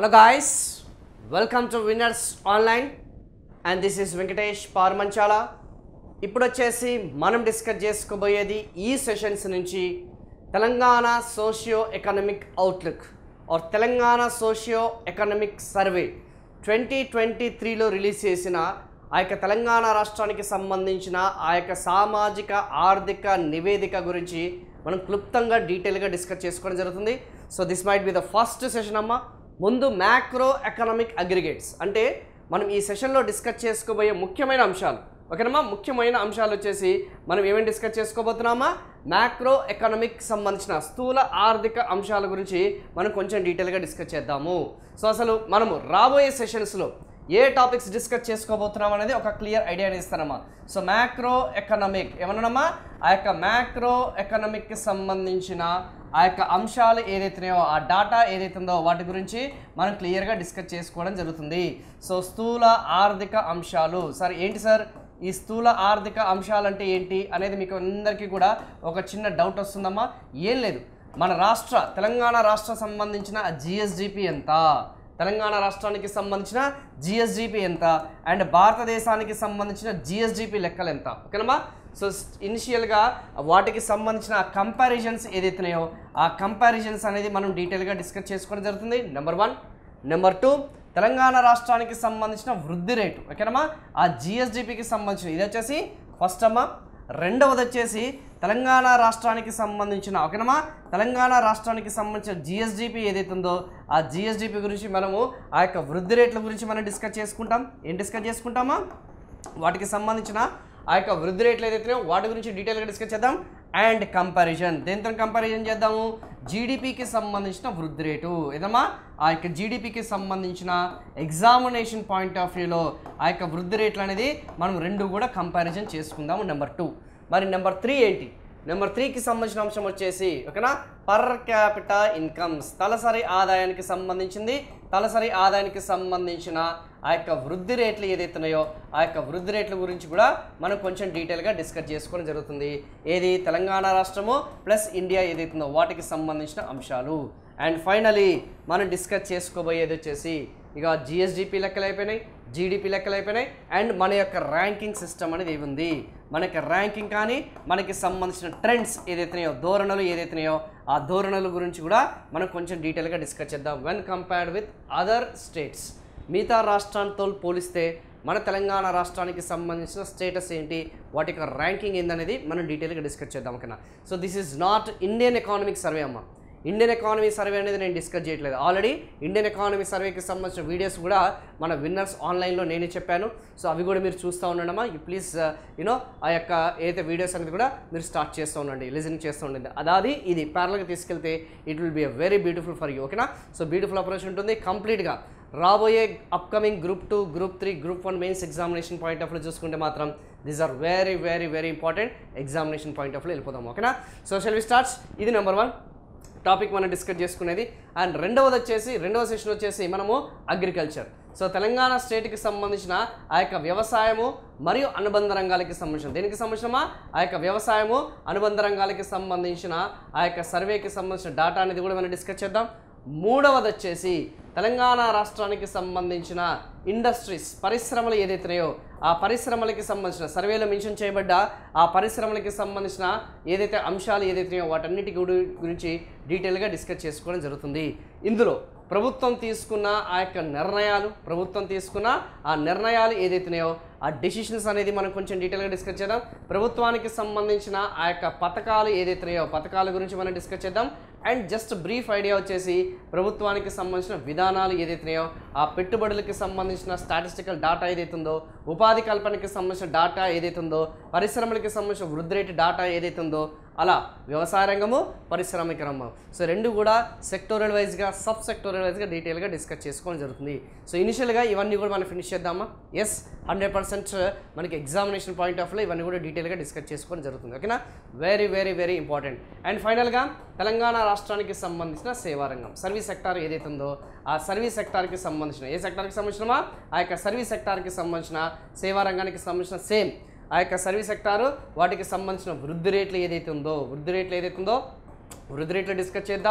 Hello guys, welcome to Winners Online and this is Venkatesh పార్మంచాల ఇప్పుడు వచ్చేసి మనం డిస్కస్ చేసుకోబోయేది ఈ సెషన్స్ నుంచి Telangana socio economic outlook or Telangana socio economic survey twenty twenty త్రీలో release చేసిన ఆ యొక్క తెలంగాణ రాష్ట్రానికి సంబంధించిన ఆ యొక్క సామాజిక ఆర్థిక నివేదిక గురించి మనం క్లుప్తంగా డీటెయిల్గా డిస్కస్ చేసుకోవడం జరుగుతుంది so this might be the first session అమ్మ ముందు మ్యాక్రో ఎకనామిక్ అగ్రిగేట్స్ అంటే మనం ఈ సెషన్లో డిస్కస్ చేసుకోబోయే ముఖ్యమైన అంశాలు ఓకేనమ్మా ముఖ్యమైన అంశాలు వచ్చేసి మనం ఏమేమి డిస్కస్ చేసుకోబోతున్నామా మ్యాక్రో ఎకనామిక్ సంబంధించిన స్థూల ఆర్థిక అంశాల గురించి మనం కొంచెం డీటెయిల్గా డిస్కస్ చేద్దాము సో అసలు మనము రాబోయే సెషన్స్లో ఏ టాపిక్స్ డిస్కస్ చేసుకోబోతున్నాం అనేది ఒక క్లియర్ ఐడియాని ఇస్తానమ్మా సో మ్యాక్రో ఎకనామిక్ ఏమన్నానమ్మా ఆ యొక్క మ్యాక్రో ఎకనామిక్కి సంబంధించిన ఆ యొక్క అంశాలు ఏదైతున్నాయో ఆ డాటా ఏదైతుందో వాటి గురించి మనం క్లియర్గా డిస్కస్ చేసుకోవడం జరుగుతుంది సో స్థూల ఆర్థిక అంశాలు సార్ ఏంటి సార్ ఈ స్థూల ఆర్థిక అంశాలు అంటే ఏంటి అనేది మీకు అందరికీ కూడా ఒక చిన్న డౌట్ వస్తుందమ్మా ఏం లేదు మన రాష్ట్ర తెలంగాణ రాష్ట్ర సంబంధించిన జిఎస్డిపి ఎంత తెలంగాణ రాష్ట్రానికి సంబంధించిన జిఎస్డిపి ఎంత అండ్ భారతదేశానికి సంబంధించిన జిఎస్డిపి లెక్కలు ఎంత ఓకేనమ్మా సో ఇనిషియల్గా వాటికి సంబంధించిన కంపారిజన్స్ ఏదైతున్నాయో ఆ కంపారిజన్స్ అనేది మనం డీటెయిల్గా డిస్కస్ చేసుకోవడం జరుగుతుంది number one number two Telangana రాష్ట్రానికి సంబంధించిన వృద్ధి రేటు ఓకేనమ్మా ఆ జిఎస్డిపికి సంబంధించిన ఇది వచ్చేసి ఫస్ట్ అమ్మా రెండవది వచ్చేసి తెలంగాణ రాష్ట్రానికి సంబంధించిన ఓకేనమ్మా తెలంగాణ రాష్ట్రానికి సంబంధించిన జిఎస్డిపి ఏదైతే ఉందో ఆ జిఎస్డిపి గురించి మనము ఆ యొక్క వృద్ధి రేట్ల గురించి మనం డిస్కస్ చేసుకుంటాం ఏం డిస్కస్ చేసుకుంటామా వాటికి సంబంధించిన ఆ యొక్క వృద్ధి రేట్లు ఏదైతే వాటి గురించి డీటెయిల్గా డిస్కస్ చేద్దాం అండ్ కంపారిజన్ దేంతో కంపారిజన్ చేద్దాము జీడిపికి సంబంధించిన వృద్ధి రేటు ఏదమ్మా ఆ యొక్క జీడిపికి సంబంధించిన ఎగ్జామినేషన్ పాయింట్ ఆఫ్ వ్యూలో ఆ యొక్క వృద్ధి రేట్లు అనేది మనం రెండు కూడా కంపారిజన్ చేసుకుందాము నెంబర్ టూ మరి నెంబర్ త్రీ ఏంటి నెంబర్ త్రీకి సంబంధించిన అంశం వచ్చేసి ఓకేనా పర్ క్యాపిటా ఇన్కమ్స్ తలసరి ఆదాయానికి సంబంధించింది తలసరి ఆదాయానికి సంబంధించిన ఆ యొక్క వృద్ధి రేట్లు ఏదైతున్నాయో ఆ యొక్క వృద్ధి రేట్ల గురించి కూడా మనం కొంచెం డీటెయిల్గా డిస్కస్ చేసుకోవడం జరుగుతుంది ఏది తెలంగాణ రాష్ట్రము ప్లస్ ఇండియా ఏదైతుందో వాటికి సంబంధించిన అంశాలు అండ్ ఫైనలీ మనం డిస్కస్ చేసుకోబోయేది వచ్చేసి ఇక జిఎస్డిపి లెక్కలు అయిపోయినాయి జీడిపి లెక్కలు అయిపోయినాయి అండ్ మన యొక్క ర్యాంకింగ్ సిస్టమ్ అనేది ఏమి ఉంది మన యొక్క ర్యాంకింగ్ కానీ మనకి సంబంధించిన ట్రెండ్స్ ఏదైతున్నాయో ధోరణులు ఏదైతున్నాయో ఆ ధోరణుల గురించి కూడా మనం కొంచెం డీటెయిల్గా డిస్కస్ చేద్దాం when compared with other states మిగతా రాష్ట్రాలతో పోలిస్తే మన తెలంగాణ రాష్ట్రానికి సంబంధించిన స్టేటస్ ఏంటి వాటి యొక్క ర్యాంకింగ్ ఏందనేది మనం డీటెయిల్గా డిస్కస్ చేద్దాం ఓకేనా so this is not Indian economic survey అమ్మ ఇండియన్ ఎకానమీ సర్వే అనేది నేను డిస్కస్ చేయట్లేదు ఆల్రెడీ ఇండియన్ ఎకానమీ సర్వేకి సంబంధించిన వీడియోస్ కూడా మన విన్నర్స్ ఆన్లైన్లో నేనే చెప్పాను సో అవి కూడా మీరు చూస్తూ ఉండడమా యూ ప్లీజ్ యూనో ఆ యొక్క ఏదైతే వీడియోస్ అనేది కూడా మీరు స్టార్ట్ చేస్తూ ఉండండి లిజనింగ్ చేస్తూ ఉండండి అదాది ఇది ప్యారల్గా తీసుకెళ్తే it will be a very beautiful for you ఓకేనా సో బ్యూటిఫుల్ అప్రోచ్ ఉంటుంది కంప్లీట్గా రాబోయే upcoming group two group three group one mains examination point of view చూసుకుంటే మాత్రం these are very very very important examination point of view వెళ్ళిపోదాం ఓకేనా so shall we starts ఇది number one topic మనం discuss చేసుకునేది అండ్ రెండవది వచ్చేసి రెండవ సెషన్ వచ్చేసి మనము అగ్రికల్చర్ సో తెలంగాణ స్టేట్కి సంబంధించిన ఆ యొక్క వ్యవసాయము మరియు అనుబంధ రంగాలకి సంబంధించిన దేనికి సంబంధించిన ఆ యొక్క వ్యవసాయము అనుబంధ రంగాలకి సంబంధించిన ఆ యొక్క సర్వేకి సంబంధించిన డేటా అనేది కూడా మనం డిస్కస్ చేద్దాం మూడవది వచ్చేసి తెలంగాణ రాష్ట్రానికి సంబంధించిన ఇండస్ట్రీస్ పరిశ్రమలు ఏదైతున్నాయో ఆ పరిశ్రమలకి సంబంధించిన సర్వేలో మెన్షన్ చేయబడ్డ ఆ పరిశ్రమలకి సంబంధించిన ఏదైతే అంశాలు ఏదైతున్నాయో వాటన్నిటి గుడి- గురించి డీటెయిల్గా డిస్కస్ చేసుకోవడం జరుగుతుంది ఇందులో ప్రభుత్వం తీసుకున్న ఆ యొక్క నిర్ణయాలు ప్రభుత్వం తీసుకున్న ఆ నిర్ణయాలు ఏదైతున్నాయో ఆ డెసిషన్స్ అనేది మనం కొంచెం డీటెయిల్గా డిస్కస్ చేద్దాం ప్రభుత్వానికి సంబంధించిన ఆ యొక్క పథకాలు ఏదైతున్నాయో పథకాల గురించి మనం డిస్కస్ చేద్దాం అండ్ జస్ట్ బ్రీఫ్ ఐడియా వచ్చేసి ప్రభుత్వానికి సంబంధించిన విధానాలు ఏదైతున్నాయో ఆ పెట్టుబడులకి సంబంధించిన స్టాటిస్టికల్ డాటా ఏదైతుందో ఉపాధి కల్పనకి సంబంధించిన డాటా ఏదైతుందో పరిశ్రమలకి సంబంధించిన వృద్ధి రేటు డాటా ఏదైతుందో అలా వ్యవసాయ రంగము పారిశ్రామిక రంగం సో రెండు కూడా సెక్టోరల్ వైజ్గా సబ్ సెక్టోరల్ వైజ్గా డీటెయిల్గా డిస్కస్ చేసుకోవడం జరుగుతుంది సో ఇనిషియల్గా ఇవన్నీ కూడా మనం ఫినిష్ చేద్దామా ఎస్ హండ్రెడ్ పర్సెంట్ మనకి ఎగ్జామినేషన్ పాయింట్ ఆఫ్లో ఇవన్నీ కూడా డీటెయిల్గా డిస్కస్ చేసుకోవడం జరుగుతుంది ఓకేనా very very very important and ఫైనల్గా తెలంగాణ రాష్ట్రానికి సంబంధించిన సేవా రంగం సర్వీస్ సెక్టార్ ఏదైతే ఉందో ఆ సర్వీస్ సెక్టార్కి సంబంధించిన ఏ సెక్టార్కి సంబంధించినమా ఆ యొక్క సర్వీస్ సెక్టార్కి సంబంధించిన సేవా రంగానికి సంబంధించిన సేమ్ ఆ యొక్క సర్వీస్ సెక్టారు వాటికి సంబంధించిన వృద్ధి రేట్లు ఏదైతే ఉందో వృద్ధి రేట్లు ఏదైతే ఉందో వృద్ధి రేట్లు డిస్కస్ చేద్దాం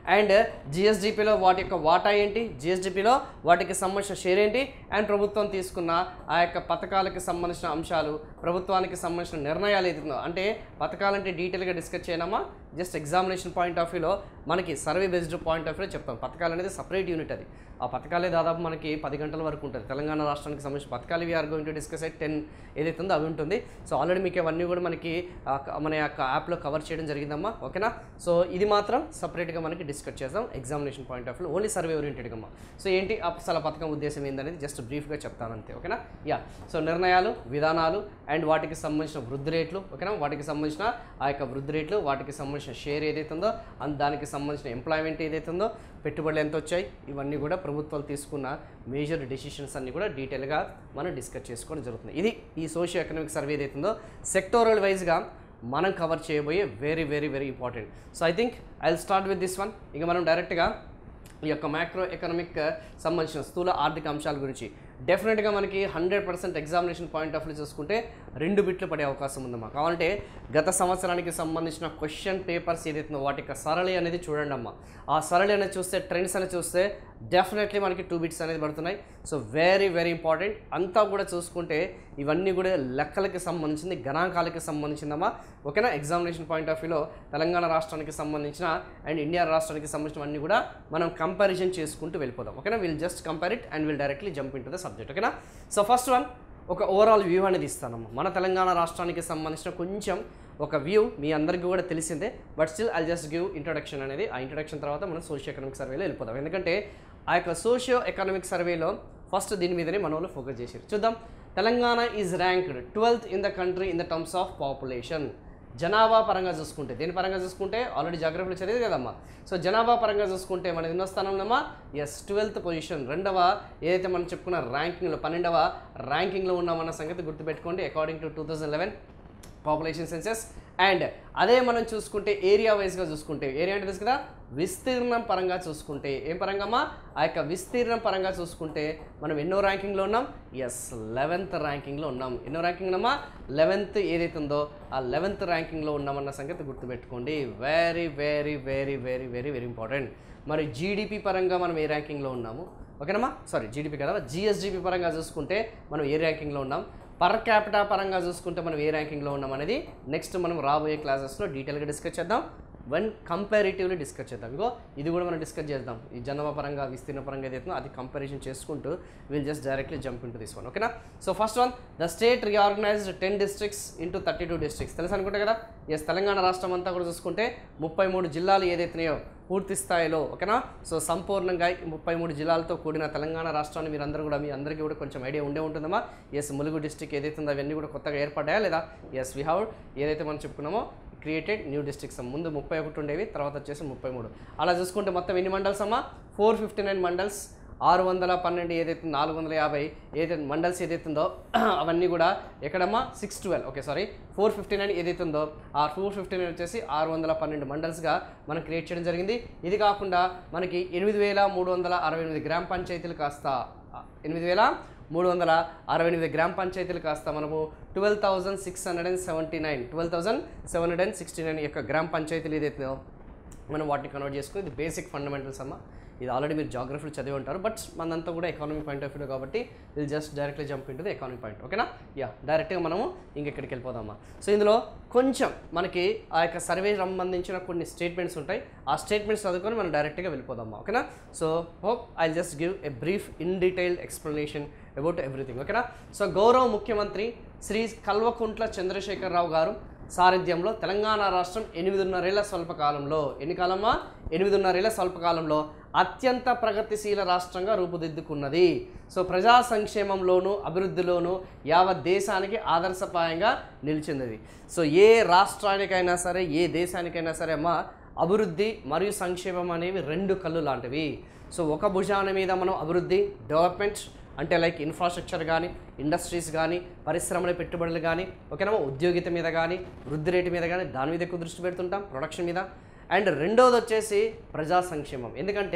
అండ్ జిఎస్డిపిలో వాటి యొక్క వాటా ఏంటి జిఎస్డిపిలో వాటికి సంబంధించిన షేర్ ఏంటి అండ్ ప్రభుత్వం తీసుకున్న ఆ యొక్క పథకాలకి సంబంధించిన అంశాలు ప్రభుత్వానికి సంబంధించిన నిర్ణయాలు ఏదైతుందో అంటే పథకాలంటే డీటెయిల్గా డిస్కస్ చేయనమా జస్ట్ ఎగ్జామినేషన్ పాయింట్ ఆఫ్ వ్యూలో మనకి సర్వే బేస్డ్ పాయింట్ ఆఫ్ వ్యూలో చెప్తాం పథకాలు అనేది సపరేట్ యూనిట్ అది ఆ పథకాలే దాదాపు మనకి పది గంటల వరకు ఉంటుంది తెలంగాణ రాష్ట్రానికి సంబంధించిన పథకాలు ఇవి are going to discuss at ten ఏదైతే ఉందో అవి ఉంటుంది సో ఆల్రెడీ మీకు అవన్నీ కూడా మనకి ఆ, క- మన యొక్క యాప్లో కవర్ చేయడం జరిగిందమ్మా ఓకేనా సో ఇది మాత్రం సపరేట్గా మనకి డిస్కస్ చేద్దాం examination point of view only survey ఓరియంటెడ్గా అమ్మా సో ఏంటి అసలు ఆ పథకం ఉద్దేశం ఏందనేది జస్ట్ బ్రీఫ్గా చెప్తాను అంతే ఓకేనా యా సో నిర్ణయాలు విధానాలు అండ్ వాటికి సంబంధించిన వృద్ధి రేట్లు ఓకేనా వాటికి సంబంధించిన ఆ యొక్క వృద్ధి రేట్లు వాటికి సంబంధించిన షేర్ ఏదైతే ఉందో అండ్ దానికి సంబంధించిన ఎంప్లాయ్మెంట్ ఏదైతే ఉందో పెట్టుబడులు ఎంత వచ్చాయి ఇవన్నీ కూడా ప్రభుత్వాలు తీసుకున్న మేజర్ డెసిషన్స్ అన్ని కూడా డీటెయిల్గా మనం డిస్కస్ చేసుకోవడం జరుగుతుంది ఇది ఈ సోషియో ఎకనామిక్ సర్వే ఏదైతే ఉందో సెక్టోరల్ వైజ్గా మనం కవర్ చేయబోయే very very very important so I think I will start with this one ఇక మనం డైరెక్ట్గా ఈ యొక్క మ్యాక్రో ఎకనామిక్ సంబంధించిన స్థూల ఆర్థిక అంశాల గురించి డెఫినెట్గా మనకి hundred percent examination point of view చూసుకుంటే రెండు బిట్లు పడే అవకాశం ఉందమ్మా కావాలంటే గత సంవత్సరానికి సంబంధించిన క్వశ్చన్ పేపర్స్ ఏదైతుందో వాటి యొక్క సరళి అనేది చూడండి అమ్మా ఆ సరళి అనేది చూస్తే ట్రెండ్స్ అనేది చూస్తే డెఫినెట్లీ మనకి టూ బిట్స్ అనేది పడుతున్నాయి సో వెరీ వెరీ ఇంపార్టెంట్ అంతా కూడా చూసుకుంటే ఇవన్నీ కూడా లెక్కలకి సంబంధించింది గణాంకాలకి సంబంధించిందమ్మా ఓకేనా ఎగ్జామినేషన్ పాయింట్ ఆఫ్ వ్యూలో తెలంగాణ రాష్ట్రానికి సంబంధించిన అండ్ ఇండియా రాష్ట్రానికి సంబంధించినవన్నీ కూడా మనం కంపారిజన్ చేసుకుంటూ వెళ్ళిపోదాం ఓకేనా will just compare it and will directly jump in to the subject ఓకేనా సో ఫస్ట్ వన్ ఒక ఓవరాల్ వ్యూ అనేది ఇస్తానమ్మా మన తెలంగాణ రాష్ట్రానికి సంబంధించిన కొంచెం ఒక వ్యూ మీ అందరికీ కూడా తెలిసిందే but still I just give introduction అనేది ఆ ఇంట్రొడక్షన్ తర్వాత మనం సోషియో ఎకనామిక్ సర్వేలో వెళ్ళిపోదాం ఎందుకంటే ఆ యొక్క సోషియో ఎకనామిక్ సర్వేలో ఫస్ట్ దీని మీదనే మన వాళ్ళు ఫోకస్ చేశారు చూద్దాం Telangana is ranked twelfth in the country in the terms of population జనాభా పరంగా చూసుకుంటే దేని పరంగా చూసుకుంటే ఆల్రెడీ జాగ్రఫీలో చదివేది కదమ్మా సో జనాభా పరంగా చూసుకుంటే మన ఎన్నో స్థానంలోమా ఎస్ ట్వెల్త్ పొజిషన్ రెండవ ఏదైతే మనం చెప్పుకున్న ర్యాంకింగ్లో పన్నెండవ ర్యాంకింగ్లో ఉన్నామన్న సంగతి గుర్తుపెట్టుకోండి according to two thousand eleven population census and అదే మనం చూసుకుంటే ఏరియా వైజ్గా చూసుకుంటే ఏరియా అంటే తెలుసు కదా విస్తీర్ణం పరంగా చూసుకుంటే ఏం పరంగామా ఆ యొక్క విస్తీర్ణం పరంగా చూసుకుంటే మనం ఎన్నో ర్యాంకింగ్లో ఉన్నాం ఎస్ లెవెన్త్ ర్యాంకింగ్లో ఉన్నాం ఎన్నో ర్యాంకింగ్ ఉన్నామా లెవెన్త్ ఏదైతే ఉందో ఆ లెవెన్త్ ర్యాంకింగ్లో ఉన్నామన్న సంగతి గుర్తుపెట్టుకోండి very very very very very very important మరి జీడిపి పరంగా మనం ఏ ర్యాంకింగ్లో ఉన్నాము ఓకేనమ్మా సారీ జీడిపి కదా జిఎస్డిపి పరంగా చూసుకుంటే మనం ఏ ర్యాంకింగ్లో ఉన్నాం పర్ క్యాపిటా పరంగా చూసుకుంటే మనం ఏ ర్యాంకింగ్లో ఉన్నాం అనేది నెక్స్ట్ మనం రాబోయే క్లాసెస్లో డీటెయిల్గా డిస్కస్ చేద్దాం వన్ కంపారిటివ్లీ డిస్కస్ చేద్దాం ఇగో ఇది కూడా మనం డిస్కస్ చేద్దాం ఈ జనాభా పరంగా విస్తీర్ణ పరంగా ఏదైతే ఉందో అది కంపారిజన్ చేసుకుంటూ will just directly jump into this one ఓకేనా so first one the state reorganized ten districts into thirty two districts తెలుసు అనుకుంటే కదా ఎస్ తెలంగాణ రాష్ట్రం అంతా కూడా చూసుకుంటే ముప్పై మూడు జిల్లాలు ఏదైతున్నాయో పూర్తి స్థాయిలో ఓకేనా సో సంపూర్ణంగా ఈ ముప్పై మూడు జిల్లాలతో కూడిన తెలంగాణ రాష్ట్రాన్ని మీరు అందరూ కూడా మీ అందరికీ కూడా కొంచెం ఐడియా ఉండే ఉంటుందమ్మా ఎస్ ములుగు డిస్టిక్ ఏదైతే ఉందో అవన్నీ కూడా కొత్తగా ఏర్పడ్డాయా లేదా ఎస్ వి హ్యావ్ ఏదైతే మనం చెప్పుకున్నామో క్రియేటెడ్ న్యూ డిస్ట్రిక్ట్స్ ముందు ముప్పై ఒకటి ఉండేవి తర్వాత వచ్చేసి ముప్పై మూడు అలా చూసుకుంటే మొత్తం ఎన్ని మండల్స్ అమ్మా ఫోర్ ఫిఫ్టీ నైన్ మండల్స్ ఆరు వందల పన్నెండు ఏదైతే నాలుగు వందల యాభై ఏదైతే మండల్స్ ఏదైతే ఉందో అవన్నీ కూడా ఎక్కడమ్మా six twelve okay sorry four fifty nine ఏదైతే ఉందో ఆ ఫోర్ ఫిఫ్టీ నైన్ వచ్చేసి ఆరు వందల పన్నెండు మండల్స్గా మనం క్రియేట్ చేయడం జరిగింది ఇది కాకుండా మనకి ఎనిమిది వేల మూడు వందల అరవై ఎనిమిది గ్రామ పంచాయతీలు కాస్త ఆ, ఎనిమిది వేల మూడు వందల అరవై ఎనిమిది గ్రామ పంచాయతీలు కాస్త మనము twelve thousand six hundred and seventy nine twelve thousand seven hundred and sixty nine యొక్క గ్రామ పంచాయతీలు ఏదైతే మనం వాటిని కన్వర్ట్ చేసుకుని ఇది బేసిక్ ఫండమెంటల్స్ అమ్మ ఇది ఆల్రెడీ మీరు జాగ్రఫీలో చదివి ఉంటారు బట్ మనంతా కూడా ఎకానమీ పాయింట్ ఆఫ్ వ్యూ కాబట్టి will just directly jump into economy point ఓకేనా యా డైరెక్ట్గా మనము ఇంకెక్కడికి వెళ్ళిపోదామా సో ఇందులో కొంచెం మనకి ఆ యొక్క సర్వే సంబంధించిన కొన్ని స్టేట్మెంట్స్ ఉంటాయి ఆ స్టేట్మెంట్స్ చదువుకొని మనం డైరెక్ట్గా వెళ్ళిపోదామా ఓకేనా so hope I just give a brief in detailed explanation about everything ఓకేనా సో గౌరవ ముఖ్యమంత్రి శ్రీ కల్వకుంట్ల చంద్రశేఖరరావు గారు సారథ్యంలో తెలంగాణ రాష్ట్రం ఎనిమిదిన్నరేళ్ల స్వల్పకాలంలో ఎన్ని కాలమా ఎనిమిదిన్నరేళ్ల స్వల్పకాలంలో అత్యంత ప్రగతిశీల రాష్ట్రంగా రూపుదిద్దుకున్నది సో ప్రజా సంక్షేమంలోను అభివృద్ధిలోను యావత్ దేశానికి ఆదర్శపాయంగా నిలిచింది సో ఏ రాష్ట్రానికైనా సరే ఏ దేశానికైనా సరే అమ్మా అభివృద్ధి మరియు సంక్షేమం అనేవి రెండు కళ్ళు లాంటివి సో ఒక భుజాన మీద మనం అభివృద్ధి డెవలప్మెంట్ అంటే లైక్ ఇన్ఫ్రాస్ట్రక్చర్ కానీ ఇండస్ట్రీస్ కానీ పరిశ్రమల పెట్టుబడులు కానీ ఓకేనా ఉద్యోగిత మీద కానీ వృద్ధి రేటు మీద కానీ దాని మీద ఎక్కువ దృష్టి పెడుతుంటాం ప్రొడక్షన్ మీద అండ్ రెండోది వచ్చేసి ప్రజా సంక్షేమం ఎందుకంటే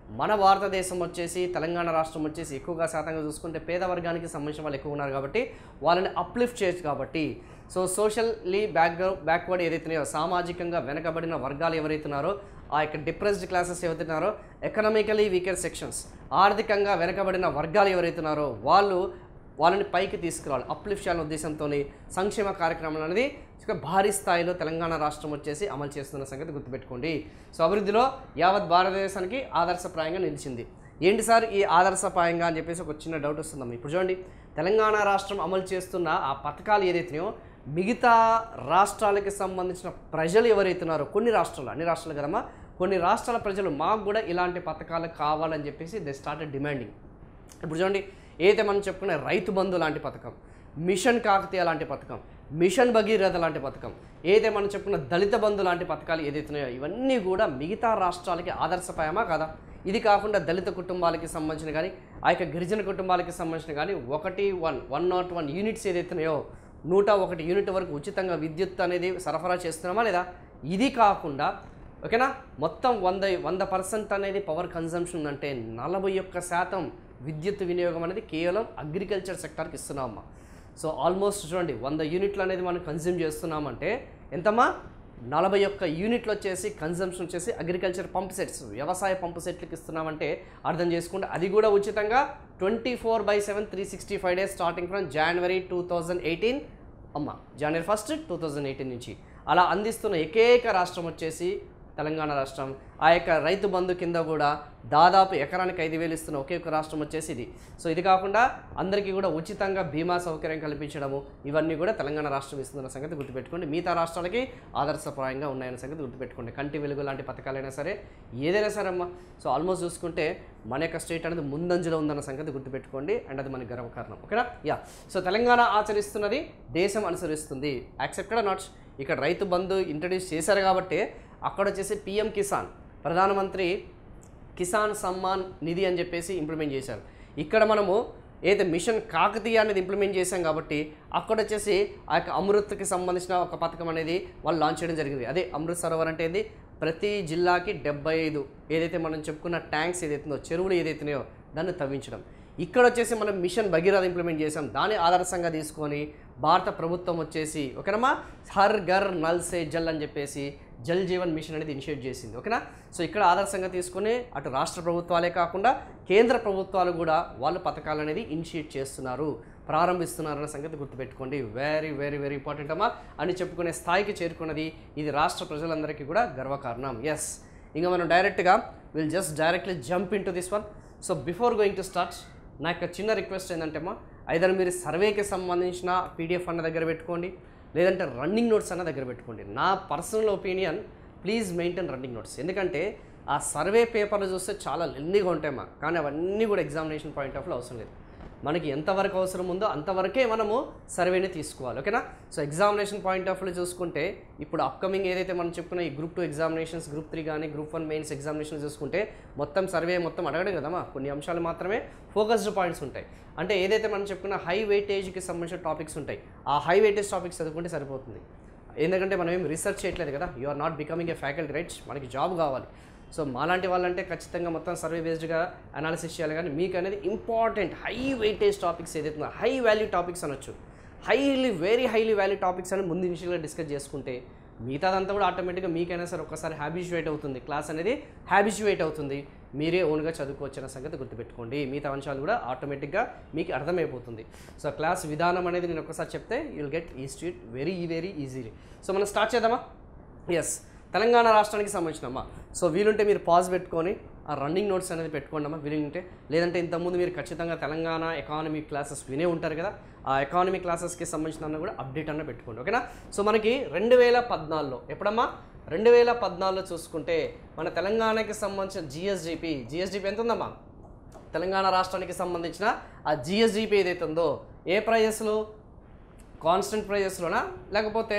మన భారతదేశం వచ్చేసి తెలంగాణ రాష్ట్రం వచ్చేసి ఎక్కువగా శాతంగా చూసుకుంటే పేద వర్గానికి సంబంధించిన వాళ్ళు ఎక్కువ ఉన్నారు కాబట్టి వాళ్ళని అప్లిఫ్ట్ చేయొచ్చు కాబట్టి సో సోషల్లీ బ్యాక్ బ్యాక్వర్డ్ ఏదైతున్నాయో సామాజికంగా వెనకబడిన వర్గాలు ఎవరైతున్నారో ఆ యొక్క డిప్రెస్డ్ క్లాసెస్ ఎవరైతున్నారో ఎకనామికలీ వీకర్ సెక్షన్స్ ఆర్థికంగా వెనకబడిన వర్గాలు ఎవరైతున్నారో వాళ్ళు వాళ్ళని పైకి తీసుకురావాలి అప్లిఫ్ట్ చేయాలనే ఉద్దేశంతో సంక్షేమ కార్యక్రమాలు అనేది ఇక భారీ స్థాయిలో తెలంగాణ రాష్ట్రం వచ్చేసి అమలు చేస్తున్న సంగతి గుర్తుపెట్టుకోండి సో అభివృద్ధిలో యావత్ భారతదేశానికి ఆదర్శప్రాయంగా నిలిచింది ఏంటి సార్ ఈ ఆదర్శప్రాయంగా అని చెప్పేసి ఒక చిన్న డౌట్ వస్తుందమ్మా ఇప్పుడు చూడండి తెలంగాణ రాష్ట్రం అమలు చేస్తున్న ఆ పథకాలు ఏదైతున్నాయో మిగతా రాష్ట్రాలకి సంబంధించిన ప్రజలు ఎవరైతున్నారో కొన్ని రాష్ట్రాలు అన్ని రాష్ట్రాలు కదమ్మా కొన్ని రాష్ట్రాల ప్రజలు మాకు కూడా ఇలాంటి పథకాలు కావాలని చెప్పేసి దే స్టార్టెడ్ డిమాండింగ్ ఇప్పుడు చూడండి ఏదైతే మనం చెప్పుకునే రైతు బంధు లాంటి పథకం మిషన్ కాకతీయ లాంటి పథకం మిషన్ భగీరథ లాంటి పథకం ఏదైతే మనం చెప్పుకున్న దళిత బంధు లాంటి పథకాలు ఏదైతున్నాయో ఇవన్నీ కూడా మిగతా రాష్ట్రాలకి ఆదర్శపాయమా కదా ఇది కాకుండా దళిత కుటుంబాలకి సంబంధించిన కానీ ఆ యొక్క గిరిజన కుటుంబాలకి సంబంధించిన కానీ ఒకటి one one not one units ఏదైతున్నాయో నూట ఒకటి యూనిట్ వరకు ఉచితంగా విద్యుత్ అనేది సరఫరా చేస్తున్నామా లేదా ఇది కాకుండా ఓకేనా మొత్తం వంద వంద పర్సెంట్ అనేది పవర్ కన్జంప్షన్ ఉందంటే నలభై ఒక్క శాతం విద్యుత్ వినియోగం అనేది కేవలం అగ్రికల్చర్ సెక్టార్కి ఇస్తున్నామమ్మా సో ఆల్మోస్ట్ చూడండి వంద యూనిట్లు అనేది మనం కన్జ్యూమ్ చేస్తున్నామంటే ఎంతమ్మా నలభై ఒక్క యూనిట్లు వచ్చేసి కన్జంప్షన్ వచ్చేసి అగ్రికల్చర్ పంప్ సెట్స్ వ్యవసాయ పంప్ సెట్లకు ఇస్తున్నామంటే అర్థం చేసుకుంటే అది కూడా ఉచితంగా twenty four by seven three sixty five days starting from January two thousand eighteen అమ్మ January first two thousand eighteen నుంచి అలా అందిస్తున్న ఏకైక రాష్ట్రం వచ్చేసి తెలంగాణ రాష్ట్రం ఆ యొక్క రైతు బంధు కింద కూడా దాదాపు ఎకరానికి ఐదు వేలు ఇస్తున్న ఒకే ఒక రాష్ట్రం వచ్చేసి ఇది సో ఇది కాకుండా అందరికీ కూడా ఉచితంగా బీమా సౌకర్యం కల్పించడము ఇవన్నీ కూడా తెలంగాణ రాష్ట్రం ఇస్తున్న సంగతి గుర్తుపెట్టుకోండి మిగతా రాష్ట్రాలకి ఆదర్శప్రాయంగా ఉన్నాయన్న సంగతి గుర్తుపెట్టుకోండి కంటి వెలుగు లాంటి పథకాలైనా సరే ఏదైనా సరే అమ్మా సో ఆల్మోస్ట్ చూసుకుంటే మన యొక్క స్టేట్ అనేది ముందంజలో ఉందన్న సంగతి గుర్తుపెట్టుకోండి అండ్ అది మనకి గర్వకారణం ఓకేనా యా సో తెలంగాణ ఆచరిస్తున్నది దేశం అనుసరిస్తుంది యాక్సెప్టెడ్ నాట్ ఇక్కడ రైతు బంధు ఇంట్రడ్యూస్ చేశారు కాబట్టి అక్కడ వచ్చేసి పిఎం కిసాన్ ప్రధానమంత్రి కిసాన్ సమ్మాన్ నిధి అని చెప్పేసి ఇంప్లిమెంట్ చేశారు ఇక్కడ మనము ఏదైతే మిషన్ కాకతీయ అనేది ఇంప్లిమెంట్ చేశాం కాబట్టి అక్కడ వచ్చేసి ఆ యొక్క అమృత్కి సంబంధించిన ఒక పథకం అనేది వాళ్ళు లాంచ్ చేయడం జరిగింది అదే అమృత్ సరోవర్ అంటే ఏంది ప్రతి జిల్లాకి డెబ్బై ఐదు ఏదైతే మనం చెప్పుకున్న ట్యాంక్స్ ఏదైతుందో చెరువులు ఏదైతున్నాయో దాన్ని తవ్వించడం ఇక్కడ వచ్చేసి మనం మిషన్ భగీరథ ఇంప్లిమెంట్ చేసాం దాన్ని ఆదర్శంగా తీసుకొని భారత ప్రభుత్వం వచ్చేసి ఓకేనమ్మా హర్ ఘర్ నల్ సే జల్ అని చెప్పేసి జల్ జీవన్ మిషన్ అనేది ఇనిషియేట్ చేసింది ఓకేనా సో ఇక్కడ ఆదర్శంగా తీసుకుని అటు రాష్ట్ర ప్రభుత్వాలే కాకుండా కేంద్ర ప్రభుత్వాలు కూడా వాళ్ళు పథకాలు అనేది ఇనిషియేట్ చేస్తున్నారు ప్రారంభిస్తున్నారు అన్న సంగతి గుర్తుపెట్టుకోండి వెరీ వెరీ వెరీ ఇంపార్టెంట్ అమ్మా అని చెప్పుకునే స్థాయికి చేరుకున్నది ఇది రాష్ట్ర ప్రజలందరికీ కూడా గర్వకారణం ఎస్ ఇంకా మనం డైరెక్ట్గా will just directly jump in to this one so before going to start నా యొక్క చిన్న రిక్వెస్ట్ ఏంటంటే అమ్మా ఐదర్ మీరు సర్వేకి సంబంధించిన పీడిఎఫ్ అన్న దగ్గర పెట్టుకోండి లేదంటే రన్నింగ్ నోట్స్ అన్న దగ్గర పెట్టుకోండి నా personal opinion please maintain running notes ఎందుకంటే ఆ సర్వే పేపర్లు చూస్తే చాలా లెందీగా ఉంటాయి మా కానీ అవన్నీ కూడా ఎగ్జామినేషన్ పాయింట్ ఆఫ్ వ్యూ అవసరం లేదు మనకి ఎంతవరకు అవసరం ఉందో అంతవరకే మనము సర్వేని తీసుకోవాలి ఓకేనా so examination point of view చూసుకుంటే ఇప్పుడు అప్కమింగ్ ఏదైతే మనం చెప్పుకున్న ఈ group two examinations group three కానీ గ్రూప్ వన్ మెయిన్స్ ఎగ్జామినేషన్ చూసుకుంటే మొత్తం సర్వే మొత్తం అడగడు కదమ్మా కొన్ని అంశాలు మాత్రమే ఫోకస్డ్ పాయింట్స్ ఉంటాయి అంటే ఏదైతే మనం చెప్పుకున్న హై వెయిటేజ్కి సంబంధించిన టాపిక్స్ ఉంటాయి ఆ హై వెయిటేజ్ టాపిక్స్ చదువుకుంటే సరిపోతుంది ఎందుకంటే మనం ఏం రీసెర్చ్ చేయట్లేదు కదా you are not becoming a faculty right మనకి జాబ్ కావాలి సో మాలాంటి వాళ్ళంటే ఖచ్చితంగా మొత్తం సర్వే బేస్డ్గా అనాలిసిస్ చేయాలి కానీ మీకు అనేది ఇంపార్టెంట్ హై వెయిటేజ్ టాపిక్స్ ఏదైతే హై వాల్యూ టాపిక్స్ అనొచ్చు highly very highly value topics అని ముందు ఇనిషియల్గా డిస్కస్ చేసుకుంటే మిగతాదంతా కూడా ఆటోమేటిక్గా మీకైనా సరే ఒకసారి హ్యాబిచువేట్ అవుతుంది క్లాస్ అనేది హ్యాబిచువేట్ అవుతుంది మీరే ఓన్గా చదువుకోవచ్చిన సంగతి గుర్తుపెట్టుకోండి మిగతా అంశాలు కూడా ఆటోమేటిక్గా మీకు అర్థమైపోతుంది సో క్లాస్ విధానం అనేది నేను ఒకసారి చెప్తే యుల్ గెట్ ఈ straight very very easily so మనం స్టార్ట్ చేద్దామా ఎస్ తెలంగాణ రాష్ట్రానికి సంబంధించినమ్మా సో వీలుంటే మీరు పాజ్ పెట్టుకొని ఆ రన్నింగ్ నోట్స్ అనేది పెట్టుకోండి అమ్మా వీలుంటే లేదంటే ఇంతకుముందు మీరు ఖచ్చితంగా తెలంగాణ ఎకానమీ క్లాసెస్ వినే ఉంటారు కదా ఆ ఎకానమీ క్లాసెస్కి సంబంధించిన అన్న కూడా అప్డేట్ అన్న పెట్టుకోండి ఓకేనా సో మనకి రెండు వేల పద్నాలుగులో ఎప్పుడమ్మా రెండు వేల పద్నాలుగులో చూసుకుంటే మన తెలంగాణకి సంబంధించిన జిఎస్డిపి జిఎస్డిపి ఎంత ఉందమ్మా తెలంగాణ రాష్ట్రానికి సంబంధించిన ఆ జిఎస్డిపి ఏదైతే ఉందో ఏ ప్రైజెస్లో కాన్స్టెంట్ ప్రైజెస్లోనా లేకపోతే